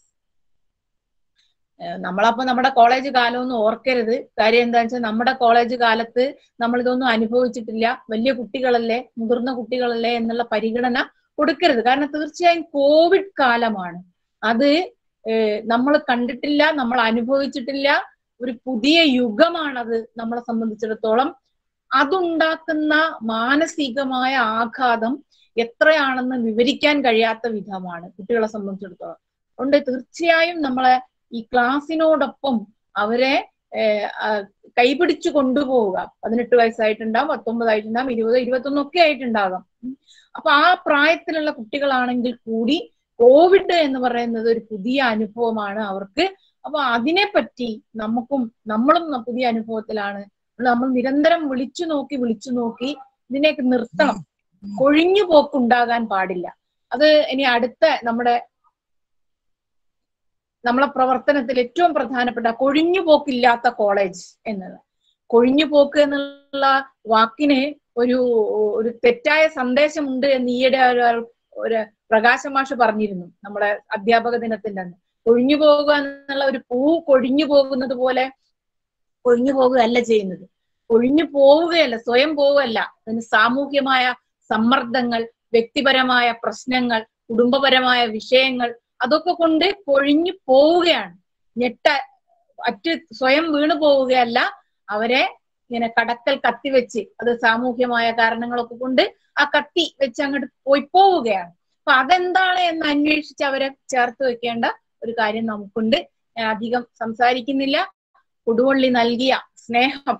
Speaker 5: നമ്മളപ്പോ നമ്മുടെ കോളേജ് കാലമൊന്നും ഓർക്കരുത് കാര്യം എന്താ വെച്ചാൽ നമ്മുടെ കോളേജ് കാലത്ത് നമ്മൾ ഇതൊന്നും അനുഭവിച്ചിട്ടില്ല വലിയ കുട്ടികളല്ലേ മുതിർന്ന കുട്ടികളല്ലേ എന്നുള്ള പരിഗണന കൊടുക്കരുത് കാരണം തീർച്ചയായും കോവിഡ് കാലമാണ് അത് നമ്മൾ കണ്ടിട്ടില്ല നമ്മൾ അനുഭവിച്ചിട്ടില്ല ഒരു പുതിയ യുഗമാണത് നമ്മളെ സംബന്ധിച്ചിടത്തോളം അതുണ്ടാക്കുന്ന മാനസികമായ ആഘാതം എത്രയാണെന്ന് വിവരിക്കാൻ കഴിയാത്ത വിധമാണ് കുട്ടികളെ സംബന്ധിച്ചിടത്തോളം അതുകൊണ്ട് തീർച്ചയായും നമ്മളെ ഈ ക്ലാസ്സിനോടൊപ്പം അവരെ കൈപിടിച്ചു കൊണ്ടുപോവുക പതിനെട്ട് വയസ്സായിട്ടുണ്ടാവും പത്തൊമ്പതായിട്ടുണ്ടാവും ഇരുപത് ഇരുപത്തൊന്നൊക്കെ ആയിട്ടുണ്ടാകാം ഉം. അപ്പൊ ആ പ്രായത്തിലുള്ള കുട്ടികളാണെങ്കിൽ കൂടി കോവിഡ് എന്ന് പറയുന്നത് ഒരു പുതിയ അനുഭവമാണ് അവർക്ക് അപ്പൊ അതിനെപ്പറ്റി നമുക്കും നമ്മളും ന- പുതിയ അനുഭവത്തിലാണ് നമ്മൾ നിരന്തരം വിളിച്ചു നോക്കി വിളിച്ചു നോക്കി ഇതിനെയൊക്കെ നിർത്തണം കൊഴിഞ്ഞു പോക്കുണ്ടാകാൻ പാടില്ല അത് ഇനി അടുത്ത നമ്മുടെ നമ്മളെ പ്രവർത്തനത്തിൽ ഏറ്റവും പ്രധാനപ്പെട്ട കൊഴിഞ്ഞു പോക്കില്ലാത്ത കോളേജ് എന്നത് കൊഴിഞ്ഞു പോക്ക് എന്നുള്ള വാക്കിന് ഒരു ഒരു തെറ്റായ സന്ദേശമുണ്ട് എന്ന് ഈയിടെ ഒരു- ഒരു പ്രകാശ മാഷ് പറഞ്ഞിരുന്നു നമ്മുടെ അധ്യാപക ദിനത്തിന്റെ അന്ന് കൊഴിഞ്ഞു പോകുക എന്നുള്ള ഒരു പൂ കൊഴിഞ്ഞു പോകുന്നത് പോലെ കൊഴിഞ്ഞു പോകുകയല്ല ചെയ്യുന്നത് കൊഴിഞ്ഞു പോവുകയല്ല സ്വയം പോവുകയല്ല അതിന് സാമൂഹ്യമായ സമ്മർദ്ദങ്ങൾ വ്യക്തിപരമായ പ്രശ്നങ്ങൾ കുടുംബപരമായ വിഷയങ്ങൾ അതൊക്കെ കൊണ്ട് കൊഴിഞ്ഞു പോവുകയാണ് ഞെട്ട അറ്റ് സ്വയം വീണു പോവുകയല്ല അവരെ ഇങ്ങനെ കടക്കൽ കത്തി വെച്ച് അത് സാമൂഹ്യമായ കാരണങ്ങളൊക്കെ കൊണ്ട് ആ കത്തി വെച്ച് അങ്ങോട്ട് പോയി പോവുകയാണ് അപ്പൊ അതെന്താണ് എന്ന് അന്വേഷിച്ച് അവരെ ചേർത്ത് വെക്കേണ്ട ഒരു കാര്യം നമുക്കുണ്ട് ഞാൻ അധികം സംസാരിക്കുന്നില്ല കൊടുവള്ളി നൽകിയ സ്നേഹം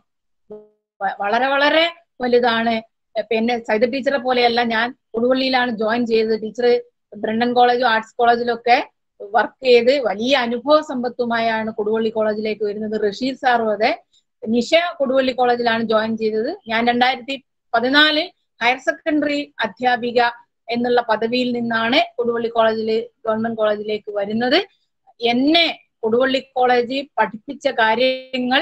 Speaker 5: വ- വളരെ വളരെ വലുതാണ് ഇപ്പൊ എന്നെ സൈത ടീച്ചറെ പോലെയല്ല ഞാൻ കൊടുവള്ളിയിലാണ് ജോയിൻ ചെയ്തത് ടീച്ചർ ബ്രണ്ടൻ കോളേജും ആർട്സ് കോളേജിലും ഒക്കെ വർക്ക് ചെയ്ത് വലിയ അനുഭവ സമ്പത്തുമായാണ് കൊടുവള്ളി കോളേജിലേക്ക് വരുന്നത് റഷീദ് സാറും അതെ നിഷ കൊടുവള്ളി കോളേജിലാണ് ജോയിൻ ചെയ്തത് ഞാൻ രണ്ടായിരത്തി പതിനാലിൽ ഹയർ സെക്കൻഡറി അധ്യാപിക എന്നുള്ള പദവിയിൽ നിന്നാണ് കൊടുവള്ളി കോളേജിൽ ഗവൺമെന്റ് കോളേജിലേക്ക് വരുന്നത് എന്നെ കൊടുവള്ളി കോളേജ് പഠിപ്പിച്ച കാര്യങ്ങൾ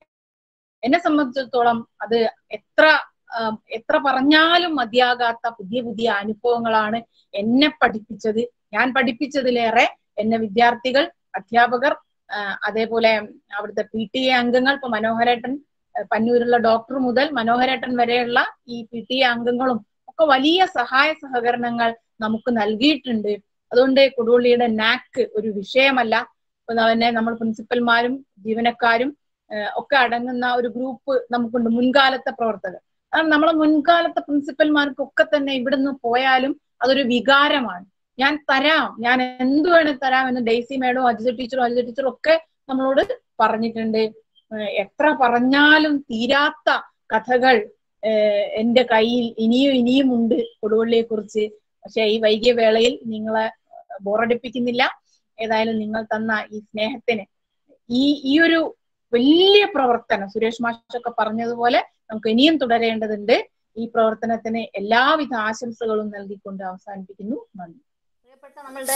Speaker 5: എന്നെ സംബന്ധിച്ചിടത്തോളം അത് എത്ര ആം, എത്ര പറഞ്ഞാലും മതിയാകാത്ത പുതിയ പുതിയ അനുഭവങ്ങളാണ് എന്നെ പഠിപ്പിച്ചത് ഞാൻ പഠിപ്പിച്ചതിലേറെ എന്നെ വിദ്യാർത്ഥികൾ അധ്യാപകർ ആ, അതേപോലെ അവിടുത്തെ പി ടി എ അംഗങ്ങൾ ഇപ്പൊ മനോഹരേട്ടൻ ആ, പന്നൂരുള്ള ഡോക്ടർ മുതൽ മനോഹരേട്ടൻ വരെയുള്ള ഈ പി ടി എ അംഗങ്ങളും ഒക്കെ വലിയ സഹായ സഹകരണങ്ങൾ നമുക്ക് നൽകിയിട്ടുണ്ട് അതുകൊണ്ട് കൊടുവള്ളിയുടെ നാക്ക് ഒരു വിഷയമല്ല ഇപ്പൊ തന്നെ നമ്മൾ പ്രിൻസിപ്പൽമാരും ജീവനക്കാരും ഏഹ് ഒക്കെ അടങ്ങുന്ന ഒരു ഗ്രൂപ്പ് നമുക്കുണ്ട് മുൻകാലത്തെ പ്രവർത്തകർ കാരണം നമ്മളെ മുൻകാലത്തെ പ്രിൻസിപ്പൽമാർക്കൊക്കെ തന്നെ ഇവിടുന്ന് പോയാലും അതൊരു വികാരമാണ് ഞാൻ തരാം ഞാൻ എന്ത് വേണേ തരാം എന്ന് ഡെയ്സി മേഡവും അജിത ടീച്ചറും അജിത ടീച്ചറും ഒക്കെ നമ്മളോട് പറഞ്ഞിട്ടുണ്ട് ഏഹ് എത്ര പറഞ്ഞാലും തീരാത്ത കഥകൾ ഏഹ് എന്റെ കയ്യിൽ ഇനിയും ഇനിയും ഉണ്ട് കൊടുവള്ളിയെ കുറിച്ച് പക്ഷെ ഈ വൈകിയ വേളയിൽ നിങ്ങളെ ബോറടിപ്പിക്കുന്നില്ല ഏതായാലും നിങ്ങൾ തന്ന ഈ സ്നേഹത്തിന് ഈ ഈ ഒരു വലിയ പ്രവർത്തനം സുരേഷ് മാഷൊക്കെ പറഞ്ഞതുപോലെ നമുക്ക് ഇനിയും തുടരേണ്ടതുണ്ട് ഈ പ്രവർത്തനത്തിന് എല്ലാവിധ ആശംസകളും നൽകിക്കൊണ്ട് അവസാനിപ്പിക്കുന്നു നന്ദി
Speaker 6: പ്രിയപ്പെട്ട നമ്മളുടെ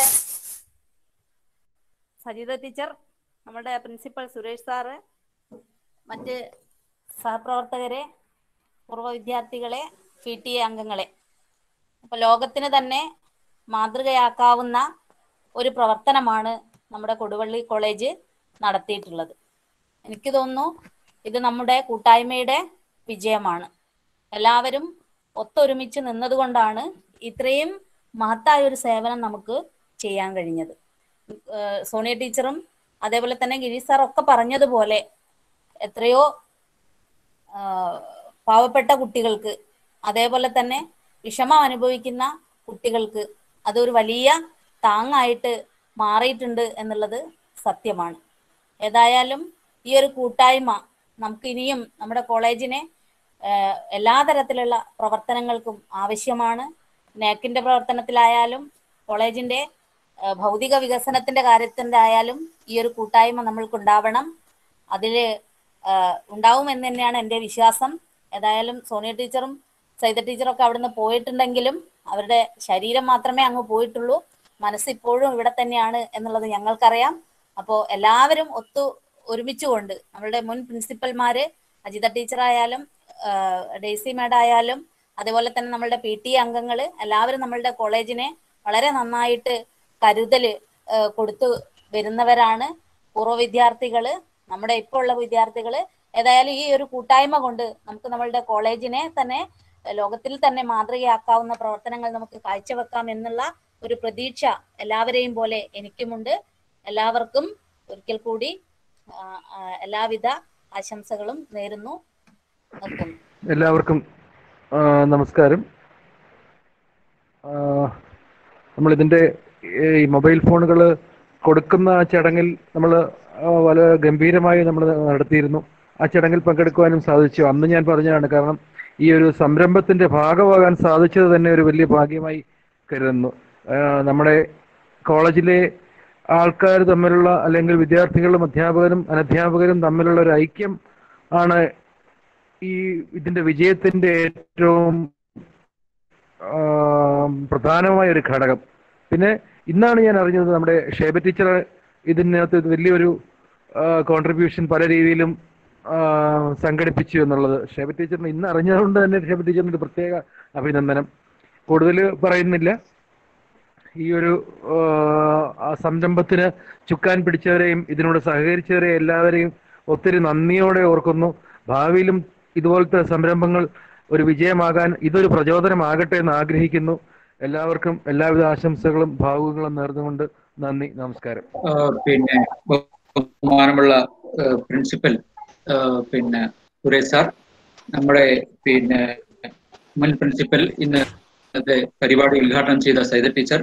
Speaker 6: സജിത ടീച്ചർ നമ്മുടെ പ്രിൻസിപ്പൽ സുരേഷ് സാറ് മറ്റ് സഹപ്രവർത്തകരെ പൂർവ്വ വിദ്യാർത്ഥികളെ പി ടി എ അംഗങ്ങളെ അപ്പൊ ലോകത്തിന് തന്നെ മാതൃകയാക്കാവുന്ന ഒരു പ്രവർത്തനമാണ് നമ്മുടെ കൊടുവള്ളി കോളേജ് നടത്തിയിട്ടുള്ളത് എനിക്ക് തോന്നുന്നു ഇത് നമ്മുടെ കൂട്ടായ്മയുടെ വിജയമാണ് എല്ലാവരും ഒത്തൊരുമിച്ച് നിന്നതുകൊണ്ടാണ് ഇത്രയും മഹത്തായ ഒരു സേവനം നമുക്ക് ചെയ്യാൻ കഴിഞ്ഞത് ഏഹ് സോണിയ ടീച്ചറും അതേപോലെ തന്നെ ഗിരീഷ് സാർ ഒക്കെ പറഞ്ഞതുപോലെ എത്രയോ ആഹ് പാവപ്പെട്ട കുട്ടികൾക്ക് അതേപോലെ തന്നെ വിഷമം അനുഭവിക്കുന്ന കുട്ടികൾക്ക് അതൊരു വലിയ താങ്ങായിട്ട് മാറിയിട്ടുണ്ട് എന്നുള്ളത് സത്യമാണ് ഏതായാലും ഈ ഒരു കൂട്ടായ്മ നമുക്ക് ഇനിയും നമ്മുടെ കോളേജിനെ ഏഹ് എല്ലാ തരത്തിലുള്ള പ്രവർത്തനങ്ങൾക്കും ആവശ്യമാണ് നാക്കിന്റെ പ്രവർത്തനത്തിലായാലും കോളേജിന്റെ ഏഹ് ഭൗതിക വികസനത്തിന്റെ കാര്യത്തിന്റെ ആയാലും ഈ ഒരു കൂട്ടായ്മ നമ്മൾക്ക് ഉണ്ടാവണം അതില് ഏഹ് ഉണ്ടാവും എന്ന് തന്നെയാണ് എൻ്റെ വിശ്വാസം ഏതായാലും സോണിയ ടീച്ചറും സൈത ടീച്ചറൊക്കെ അവിടുന്ന് പോയിട്ടുണ്ടെങ്കിലും അവരുടെ ശരീരം മാത്രമേ അങ്ങ് പോയിട്ടുള്ളൂ മനസ്സ് ഇപ്പോഴും ഇവിടെ തന്നെയാണ് എന്നുള്ളത് ഞങ്ങൾക്കറിയാം അപ്പോൾ എല്ലാവരും ഒത്തു ഒരുമിച്ചുകൊണ്ട് നമ്മളുടെ മുൻ പ്രിൻസിപ്പൽമാര് അജിത ടീച്ചറായാലും ആഹ് ഡെയ്സി മാഡം ആയാലും അതേപോലെ തന്നെ നമ്മളുടെ പി ടി അംഗങ്ങൾ എല്ലാവരും നമ്മളുടെ കോളേജിനെ വളരെ നന്നായിട്ട് കരുതല് ആഹ് കൊടുത്തു വരുന്നവരാണ് പൂർവ്വ വിദ്യാർത്ഥികള് നമ്മുടെ ഇപ്പോൾ ഉള്ള വിദ്യാർത്ഥികള് ഏതായാലും ഈ ഒരു കൂട്ടായ്മ കൊണ്ട് നമുക്ക് നമ്മളുടെ കോളേജിനെ തന്നെ ലോകത്തിൽ തന്നെ മാതൃകയാക്കാവുന്ന പ്രവർത്തനങ്ങൾ നമുക്ക് കാഴ്ചവെക്കാം എന്നുള്ള ഒരു പ്രതീക്ഷ എല്ലാവരെയും പോലെ എനിക്കുമുണ്ട് എല്ലാവർക്കും ഒരിക്കൽ കൂടി ആ, ആ, എല്ലാവിധ ആശംസകളും നേരുന്നു നിർത്തുന്നു
Speaker 7: എല്ലാവർക്കും ആ, നമസ്കാരം നമ്മൾ ഇതിന്റെ ഈ മൊബൈൽ ഫോണുകൾ കൊടുക്കുന്ന ചടങ്ങിൽ നമ്മൾ വളരെ ഗംഭീരമായി നമ്മൾ നടത്തിയിരുന്നു ആ ചടങ്ങിൽ പങ്കെടുക്കുവാനും സാധിച്ചു അന്ന് ഞാൻ പറഞ്ഞതാണ് കാരണം ഈ ഒരു സംരംഭത്തിന്റെ ഭാഗമാകാൻ സാധിച്ചത് തന്നെ ഒരു വലിയ ഭാഗ്യമായി കരുതുന്നു ആ, നമ്മുടെ കോളേജിലെ ആൾക്കാർ തമ്മിലുള്ള അല്ലെങ്കിൽ വിദ്യാർത്ഥികളും അധ്യാപകരും അനധ്യാപകരും തമ്മിലുള്ള ഒരു ഐക്യം ആണ് ഈ ഇതിന്റെ വിജയത്തിന്റെ ഏറ്റവും ആ, പ്രധാനമായ ഒരു ഘടകം പിന്നെ ഇന്നാണ് ഞാൻ അറിഞ്ഞത് നമ്മുടെ ഷേബ ടീച്ചർ ഇതിനകത്ത് വലിയൊരു കോൺട്രിബ്യൂഷൻ പല രീതിയിലും ആ, സംഘടിപ്പിച്ചു എന്നുള്ളത് ഷേബ ടീച്ചറിന് ഇന്ന് അറിഞ്ഞതുകൊണ്ട് തന്നെ ഷേബ ടീച്ചറിന് ഒരു പ്രത്യേക അഭിനന്ദനം കൂടുതൽ പറയുന്നില്ല ഈ ഒരു ആ, ആ സംരംഭത്തിന് ചുക്കാൻ പിടിച്ചവരെയും ഇതിനോട് സഹകരിച്ചവരെയും എല്ലാവരെയും ഒത്തിരി നന്ദിയോടെ ഓർക്കുന്നു ഭാവിയിലും ഇതുപോലത്തെ സംരംഭങ്ങൾ ഒരു വിജയമാകാൻ ഇതൊരു പ്രചോദനമാകട്ടെ എന്ന് ആഗ്രഹിക്കുന്നു എല്ലാവർക്കും എല്ലാവിധ ആശംസകളും ഭാവുകങ്ങളും നേർന്നുകൊണ്ട് നന്ദി നമസ്കാരം
Speaker 8: ആ, പിന്നെ ബഹുമാനമുള്ള ആ, പ്രിൻസിപ്പൽ ആ, പിന്നെ സുരേഷ് സാർ നമ്മുടെ പിന്നെ മുൻ പ്രിൻസിപ്പൽ ഇന്ന് ഇന്നത്തെ പരിപാടി ഉദ്ഘാടനം ചെയ്ത സൈത ടീച്ചർ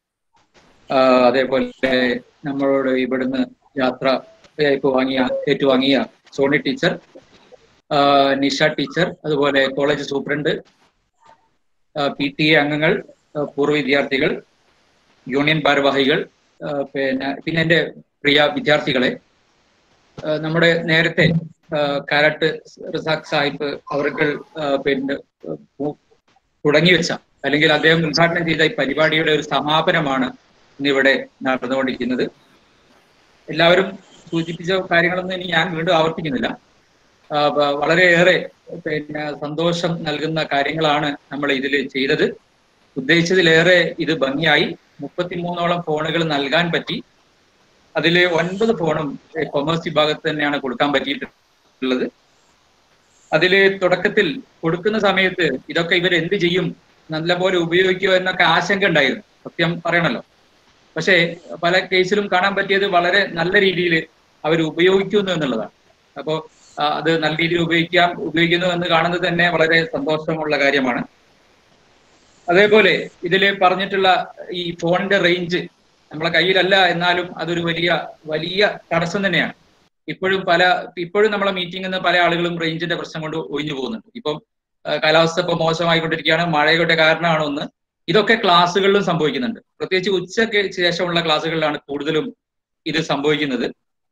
Speaker 8: ആ, അതേപോലെ നമ്മളോട് ഇവിടുന്ന് യാത്ര ഇപ്പൊ വാങ്ങിയ ഏറ്റുവാങ്ങിയ സോണി ടീച്ചർ ആ, നിഷ ടീച്ചർ അതുപോലെ college superintendent P T A അംഗങ്ങൾ ആ, പൂർവ്വ വിദ്യാർത്ഥികൾ യൂണിയൻ ഭാരവാഹികൾ ആ, പിന്നെ പിന്നെ എൻ്റെ പ്രിയ വിദ്യാർത്ഥികളെ ആ, നമ്മുടെ നേരത്തെ ആ, കാരട്ട് റിസാഖ് സാഹിബ് അവർക്ക് പിന്നെ ഉ- തുടങ്ങി വെച്ച അല്ലെങ്കിൽ അദ്ദേഹം ഉദ്ഘാടനം ചെയ്ത ഈ പരിപാടിയുടെ ഒരു സമാപനമാണ് ഇന്നിവിടെ നടന്നുകൊണ്ടിരിക്കുന്നത് എല്ലാവരും സൂചിപ്പിച്ച കാര്യങ്ങളൊന്നും ഇനി ഞാൻ വീണ്ടും ആവർത്തിക്കുന്നില്ല ആ, വ- വളരെയേറെ പിന്നെ സന്തോഷം നൽകുന്ന കാര്യങ്ങളാണ് നമ്മൾ ഇതിൽ ചെയ്തത് ഉദ്ദേശിച്ചതിലേറെ ഇത് ഭംഗിയായി മുപ്പത്തിമൂന്നോളം ഫോണുകൾ നൽകാൻ പറ്റി അതിൽ ഒൻപത് ഫോണും കൊമേഴ്സ് വിഭാഗത്ത് തന്നെയാണ് കൊടുക്കാൻ പറ്റിയിട്ടുള്ളത് അതിൽ തുടക്കത്തിൽ കൊടുക്കുന്ന സമയത്ത് ഇതൊക്കെ ഇവർ എന്ത് ചെയ്യും നല്ലപോലെ ഉപയോഗിക്കുമോ എന്നൊക്കെ ആശങ്ക ഉണ്ടായിരുന്നു സത്യം പറയണല്ലോ പക്ഷേ പല കേസിലും കാണാൻ പറ്റിയത് വളരെ നല്ല രീതിയിൽ അവർ ഉപയോഗിക്കുന്നു എന്നുള്ളതാണ് അപ്പോൾ അത് നല്ല രീതിയിൽ ഉപയോഗിക്കാം ഉപയോഗിക്കുന്നു എന്ന് കാണുന്നത് തന്നെ വളരെ സന്തോഷമുള്ള കാര്യമാണ് അതേപോലെ ഇതിൽ പറഞ്ഞിട്ടുള്ള ഈ ഫോണിന്റെ റേഞ്ച് നമ്മളെ കയ്യിലല്ല എന്നാലും അതൊരു വലിയ വലിയ തടസ്സം തന്നെയാണ് ഇപ്പോഴും പല ഇപ്പോഴും നമ്മളെ മീറ്റിംഗിൽ നിന്ന് പല ആളുകളും റേഞ്ചിന്റെ പ്രശ്നം കൊണ്ട് ഒഴിഞ്ഞു പോകുന്നുണ്ട് ഇപ്പം ആ, കാലാവസ്ഥ ഇപ്പൊ മോശമായിക്കൊണ്ടിരിക്കുകയാണ് മഴയുടെ കാരണമാണ് ഒന്ന് ഇതൊക്കെ ക്ലാസ്സുകളിലും സംഭവിക്കുന്നുണ്ട് പ്രത്യേകിച്ച് ഉച്ചയ്ക്ക് ശേഷമുള്ള ക്ലാസ്സുകളിലാണ് കൂടുതലും ഇത് സംഭവിക്കുന്നത്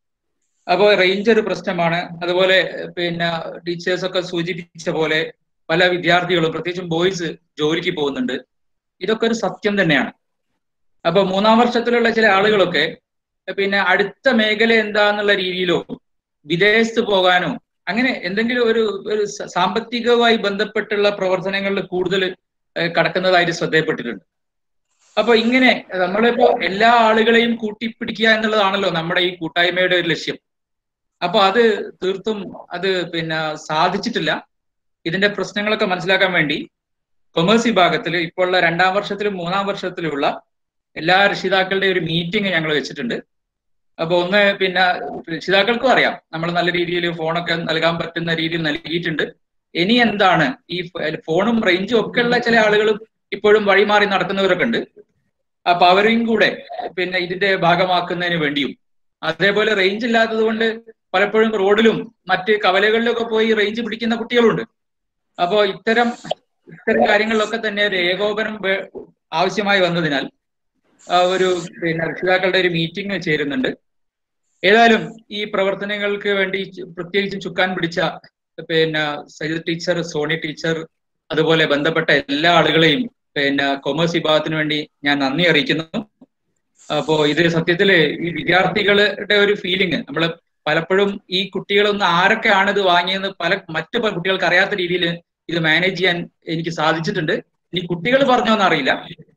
Speaker 8: അപ്പോൾ റേഞ്ച് ഒരു പ്രശ്നമാണ് അതുപോലെ പിന്നെ ടീച്ചേഴ്സ് ഒക്കെ സൂചിപ്പിച്ച പോലെ പല വിദ്യാർത്ഥികളും പ്രത്യേകിച്ചും ബോയ്സ് ജോലിക്ക് പോകുന്നുണ്ട് ഇതൊക്കെ ഒരു സത്യം തന്നെയാണ് അപ്പൊ മൂന്നാം വർഷത്തിലുള്ള ചില ആളുകളൊക്കെ പിന്നെ അടുത്ത മേഖല എന്താന്നുള്ള രീതിയിലോ വിദേശത്ത് പോകാനോ അങ്ങനെ എന്തെങ്കിലും ഒരു ഒരു സ- സാമ്പത്തികവുമായി ബന്ധപ്പെട്ടുള്ള പ്രവർത്തനങ്ങളിൽ കൂടുതൽ ഏഹ് കടക്കുന്നതായിട്ട് ശ്രദ്ധയപ്പെട്ടിട്ടുണ്ട് അപ്പൊ ഇങ്ങനെ നമ്മളിപ്പോ എല്ലാ ആളുകളെയും കൂട്ടിപ്പിടിക്കുക എന്നുള്ളതാണല്ലോ നമ്മുടെ ഈ കൂട്ടായ്മയുടെ ഒരു ലക്ഷ്യം അപ്പൊ അത് തീർത്തും അത് പിന്നെ സാധിച്ചിട്ടില്ല ഇതിന്റെ പ്രശ്നങ്ങളൊക്കെ മനസ്സിലാക്കാൻ വേണ്ടി കൊമേഴ്സ് വിഭാഗത്തിൽ ഇപ്പോൾ ഉള്ള രണ്ടാം വർഷത്തിലും മൂന്നാം വർഷത്തിലുമുള്ള എല്ലാ രക്ഷിതാക്കളുടെ ഒരു മീറ്റിംഗ് ഞങ്ങൾ വെച്ചിട്ടുണ്ട് അപ്പൊ ഒന്ന് പിന്നെ രക്ഷിതാക്കൾക്കും അറിയാം നമ്മൾ നല്ല രീതിയിൽ ഫോണൊക്കെ നൽകാൻ പറ്റുന്ന രീതിയിൽ നൽകിയിട്ടുണ്ട് ഇനി എന്താണ് ഈ ഫ- ഫോണും റേഞ്ചും ഒക്കെ ഉള്ള ചില ആളുകളും ഇപ്പോഴും വഴിമാറി നടക്കുന്നവരൊക്കെ ഉണ്ട് അപ്പൊ അവരെയും കൂടെ പിന്നെ ഇതിന്റെ ഭാഗമാക്കുന്നതിന് വേണ്ടിയും അതേപോലെ റേഞ്ച് ഇല്ലാത്തത് കൊണ്ട് പലപ്പോഴും റോഡിലും മറ്റ് കവലകളിലൊക്കെ പോയി റേഞ്ച് പിടിക്കുന്ന കുട്ടികളുണ്ട് അപ്പോ ഇത്തരം ഇത്തരം കാര്യങ്ങളിലൊക്കെ തന്നെ ഒരു ഏകോപനം വേ- ആവശ്യമായി വന്നതിനാൽ ആ, ഒരു പിന്നെ രക്ഷിതാക്കളുടെ ഒരു മീറ്റിംഗ് ചേരുന്നുണ്ട് ഏതായാലും ഈ പ്രവർത്തനങ്ങൾക്ക് വേണ്ടി ചു- പ്രത്യേകിച്ചും ചുക്കാൻ പിടിച്ച പിന്നെ സജിത് ടീച്ചർ സോണി ടീച്ചർ അതുപോലെ ബന്ധപ്പെട്ട എല്ലാ ആളുകളെയും പിന്നെ കൊമേഴ്സ് വിഭാഗത്തിന് വേണ്ടി ഞാൻ നന്ദി അറിയിക്കുന്നു അപ്പോ ഇത് സത്യത്തില് ഈ വിദ്യാർത്ഥികളുടെ ഒരു ഫീലിംഗ് നമ്മൾ പലപ്പോഴും ഈ കുട്ടികളൊന്ന് ആരൊക്കെയാണ് ഇത് വാങ്ങിയെന്ന് പല മറ്റു പല കുട്ടികൾക്ക് അറിയാത്ത രീതിയിൽ ഇത് മാനേജ് ചെയ്യാൻ എനിക്ക് സാധിച്ചിട്ടുണ്ട് ഇനി കുട്ടികൾ പറഞ്ഞോന്ന് അറിയില്ല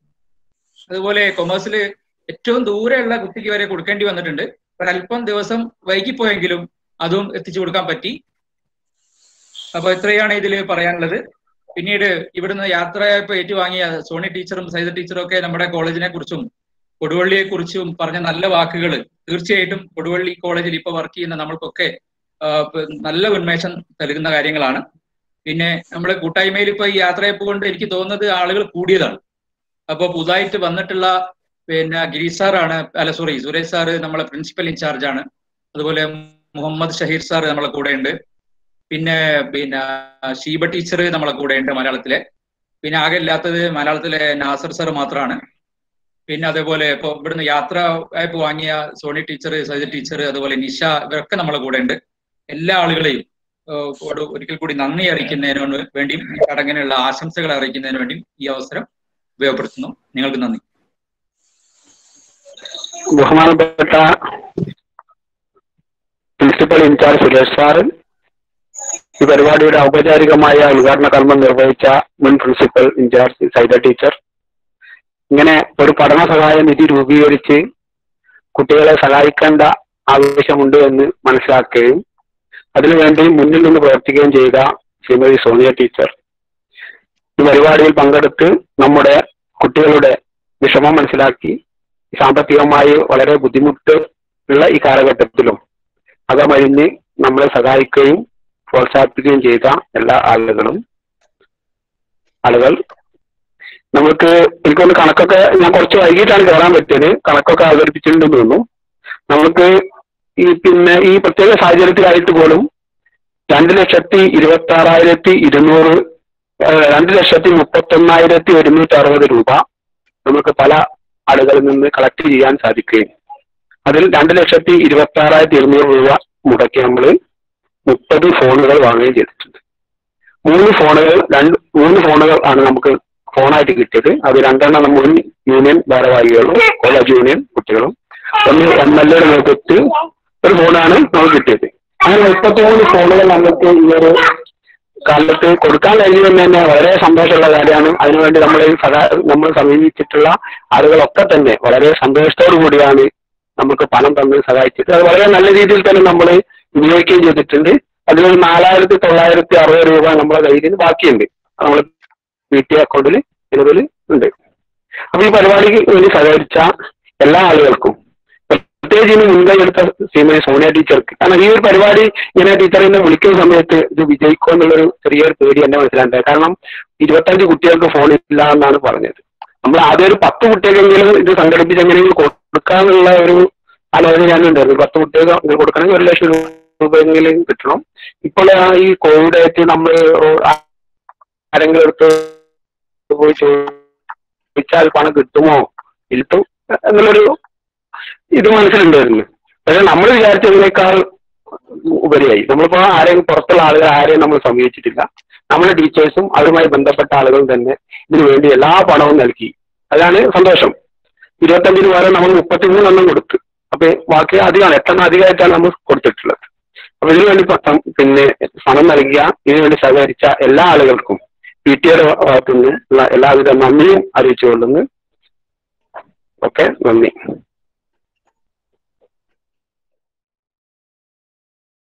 Speaker 8: അതുപോലെ കൊമേഴ്സിൽ ഏറ്റവും ദൂരെയുള്ള കുട്ടിക്ക് വരെ കൊടുക്കേണ്ടി വന്നിട്ടുണ്ട് ഒരല്പം ദിവസം വൈകിപ്പോയെങ്കിലും അതും എത്തിച്ചു കൊടുക്കാൻ പറ്റി അപ്പൊ ഇത്രയാണ് ഇതിൽ പറയാനുള്ളത് പിന്നീട് ഇവിടുന്ന് യാത്രയായപ്പോ ഏറ്റുവാങ്ങിയ സോണി ടീച്ചറും സൈത ടീച്ചറും ഒക്കെ നമ്മുടെ കോളേജിനെ കുറിച്ചും കൊടുവള്ളിയെ കുറിച്ചും പറഞ്ഞ നല്ല വാക്കുകൾ തീർച്ചയായിട്ടും കൊടുവള്ളി കോളേജിൽ ഇപ്പൊ വർക്ക് ചെയ്യുന്ന നമ്മൾക്കൊക്കെ ആ, പ് നല്ല ഉന്മേഷം നൽകുന്ന കാര്യങ്ങളാണ് പിന്നെ നമ്മുടെ കൂട്ടായ്മയിൽ ഇപ്പൊ ഈ യാത്രയപ്പ് കൊണ്ട് എനിക്ക് തോന്നുന്നത് ആളുകൾ കൂടിയതാണ് അപ്പൊ പുതുതായിട്ട് വന്നിട്ടുള്ള പിന്നെ ഗിരീഷ് സാറാണ് അല്ല സോറി സുരേഷ് സാറ് നമ്മളെ പ്രിൻസിപ്പൽ ഇൻചാർജ് ആണ് അതുപോലെ മുഹമ്മദ് ഷഹീർ സാർ നമ്മളെ കൂടെ ഉണ്ട് പിന്നെ പിന്നെ ഷീബ ടീച്ചർ നമ്മളെ കൂടെ ഉണ്ട് മലയാളത്തിലെ പിന്നെ ആകെ ഇല്ലാത്തത് മലയാളത്തിലെ നാസർ സാർ മാത്രമാണ് പിന്നെ അതേപോലെ ഇപ്പൊ ഇവിടുന്ന് യാത്ര ആയപ്പോ വാങ്ങിയ സോണി ടീച്ചർ സജിത ടീച്ചർ അതുപോലെ നിഷ ഇവരൊക്കെ നമ്മളെ കൂടെ ഉണ്ട് എല്ലാ ആളുകളെയും ഏഹ് ഒരു- ഒരിക്കൽ കൂടി നന്ദി അറിയിക്കുന്നതിന് വേണ്ടിയും ഈ ചടങ്ങിനുള്ള ആശംസകൾ അറിയിക്കുന്നതിന് വേണ്ടിയും ഈ അവസരം ഉപയോഗപ്പെടുത്തുന്നു നിങ്ങൾക്ക് നന്ദി
Speaker 9: ബഹുമാനപ്പെട്ട പ്രിൻസിപ്പൽ ഇൻചാർജ് സുരേഷ് സാറ് ഈ പരിപാടിയുടെ ഔപചാരികമായ ഉദ്ഘാടന കർമ്മം നിർവഹിച്ച മുൻ പ്രിൻസിപ്പൽ ഇൻചാർജ് സൈദ ടീച്ചർ ഇങ്ങനെ ഒരു പഠന സഹായ നിധി രൂപീകരിച്ച് കുട്ടികളെ സഹായിക്കേണ്ട ആവശ്യമുണ്ട് എന്ന് മനസ്സിലാക്കുകയും അതിനുവേണ്ടി മുന്നിൽ നിന്ന് പ്രവർത്തിക്കുകയും ചെയ്ത ശ്രീമതി സോണിയ ടീച്ചർ ഈ പരിപാടിയിൽ പങ്കെടുത്ത് നമ്മുടെ കുട്ടികളുടെ വിഷമം മനസ്സിലാക്കി സാമ്പത്തികമായി വളരെ ബുദ്ധിമുട്ട് ഉള്ള ഈ കാലഘട്ടത്തിലും അകമഴിഞ്ഞ് നമ്മളെ സഹായിക്കുകയും പ്രോത്സാഹിപ്പിക്കുകയും ചെയ്ത എല്ലാ ആളുകളും ആളുകൾ നമുക്ക് എനിക്കൊന്ന് കണക്കൊക്കെ ഞാൻ കുറച്ച് വൈകിട്ടാണ് കയറാൻ പറ്റിയത് കണക്കൊക്കെ അവതരിപ്പിച്ചിട്ടുണ്ടെന്ന് തോന്നുന്നു നമുക്ക് ഈ പിന്നെ ഈ പ്രത്യേക സാഹചര്യത്തിലായിട്ട് പോലും രണ്ട് ലക്ഷത്തി ഇരുപത്തി ആറായിരത്തി ഇരുന്നൂറ് ഏഹ്, രണ്ട് ലക്ഷത്തി മുപ്പത്തി ഒന്നായിരത്തി ഒരുന്നൂറ്റി അറുപത് രൂപ നമുക്ക് പല ആളുകളിൽ നിന്ന് കളക്ട് ചെയ്യാൻ സാധിക്കുകയും അതിൽ രണ്ട് ലക്ഷത്തി ഇരുപത്തി ആറായിരത്തി ഇരുന്നൂറ് രൂപ മുടക്കി നമ്മൾ മുപ്പത് ഫോണുകൾ വാങ്ങുകയും ചെയ്തിട്ടുണ്ട് മൂന്ന് ഫോണുകൾ രണ്ട് മൂന്ന് ഫോണുകൾ ആണ് നമുക്ക് ഫോണായിട്ട് കിട്ടിയത് അത് രണ്ടെണ്ണം നമ്മൾ യൂണിയൻ ഭാരവാഹികളും കോളേജ് യൂണിയൻ കുട്ടികളും ഒന്ന് എം എൽ എയുടെ നേതൃത്വത്തിൽ ഒരു ഫോണാണ് നമുക്ക് കിട്ടിയത് അങ്ങനെ മുപ്പത്തിമൂന്ന് ഫോണുകൾ നമുക്ക് ഈ ഒരു കാലത്ത് കൊടുക്കാൻ കഴിയുമെന്ന് തന്നെ വളരെ സന്തോഷമുള്ള കാര്യമാണ് അതിനുവേണ്ടി നമ്മൾ സദാ നമ്മൾ സമീപിച്ചിട്ടുള്ള ആളുകളൊക്കെ തന്നെ വളരെ സന്തോഷത്തോടു കൂടിയാണ് നമുക്ക് പണം തന്ന് സഹായിച്ചിട്ട് അത് വളരെ നല്ല രീതിയിൽ തന്നെ നമ്മൾ വിനിയോഗിക്കുകയും ചെയ്തിട്ടുണ്ട് അതിലൊരു നാലായിരത്തി തൊള്ളായിരത്തി അറുപത് രൂപ നമ്മളെ കയ്യിൽ ബാക്കിയുണ്ട് നമ്മൾ പി ടി അക്കൗണ്ടിൽ നിലവിൽ ഉണ്ട് അപ്പൊ ഈ പരിപാടിക്ക് വേണ്ടി സഹകരിച്ച എല്ലാ ആളുകൾക്കും പ്രത്യേകിച്ച് ഇനി മുൻകൈ എടുത്ത ശ്രീമതി സോണിയ ടീച്ചർക്ക് കാരണം ഈ ഒരു പരിപാടി ഇങ്ങനെ ടീച്ചറിനെ വിളിക്കുന്ന സമയത്ത് ഇത് വിജയിക്കും എന്നുള്ളൊരു ചെറിയൊരു പേടി എന്നെ മനസ്സിലാണ്ടായി കാരണം ഇരുപത്തഞ്ച് കുട്ടികൾക്ക് ഫോൺ ഇല്ല എന്നാണ് പറഞ്ഞത് നമ്മൾ ആദ്യം ഒരു പത്ത് കുട്ടികൾക്കെങ്കിലും ഇത് സംഘടിപ്പിച്ച് എങ്ങനെയെങ്കിലും കൊടുക്കാന്നുള്ള ഒരു ആലോചന ഞാനുണ്ടായിരുന്നു പത്ത് കുട്ടികൾക്ക് ഇത് കൊടുക്കണമെങ്കിൽ ഒരു ലക്ഷം രൂപയെങ്കിലും കിട്ടണം ഇപ്പോൾ ആ ഈ കോവിഡ് ആയിട്ട് നമ്മൾ ആരെങ്കിലും എടുത്ത് പോയി ചോദിച്ചാൽ പണം കിട്ടുമോ കിട്ടും എന്നുള്ളൊരു ഇത് മനസ്സിലുണ്ടായിരുന്നു പക്ഷെ നമ്മൾ വിചാരിച്ചതിനേക്കാൾ ഉപരിയായി നമ്മളിപ്പോ ആരെയും പുറത്തുള്ള ആളുകൾ ആരെയും നമ്മൾ സമീപിച്ചിട്ടില്ല നമ്മുടെ ടീച്ചേഴ്സും അവരുമായി ബന്ധപ്പെട്ട ആളുകളും തന്നെ ഇതിനു വേണ്ടി എല്ലാ പണവും നൽകി അതാണ് സന്തോഷം ഇരുപത്തഞ്ചിന് പകരം നമ്മൾ മുപ്പത്തിമൂന്നെണ്ണം കൊടുത്തു അപ്പൊ ബാക്കി അധികമാണ് എട്ടെണ്ണം അധികമായിട്ടാണ് നമ്മൾ കൊടുത്തിട്ടുള്ളത് അപ്പൊ ഇതിനു വേണ്ടി പ- പിന്നെ പണം നൽകിയ ഇതിനു വേണ്ടി സഹകരിച്ച എല്ലാ ആളുകൾക്കും പി ടി എയുടെ ഭാഗത്തുനിന്നും ഉള്ള എല്ലാവിധ നന്ദിയും അറിയിച്ചുകൊള്ളുന്നു ഓക്കെ നന്ദി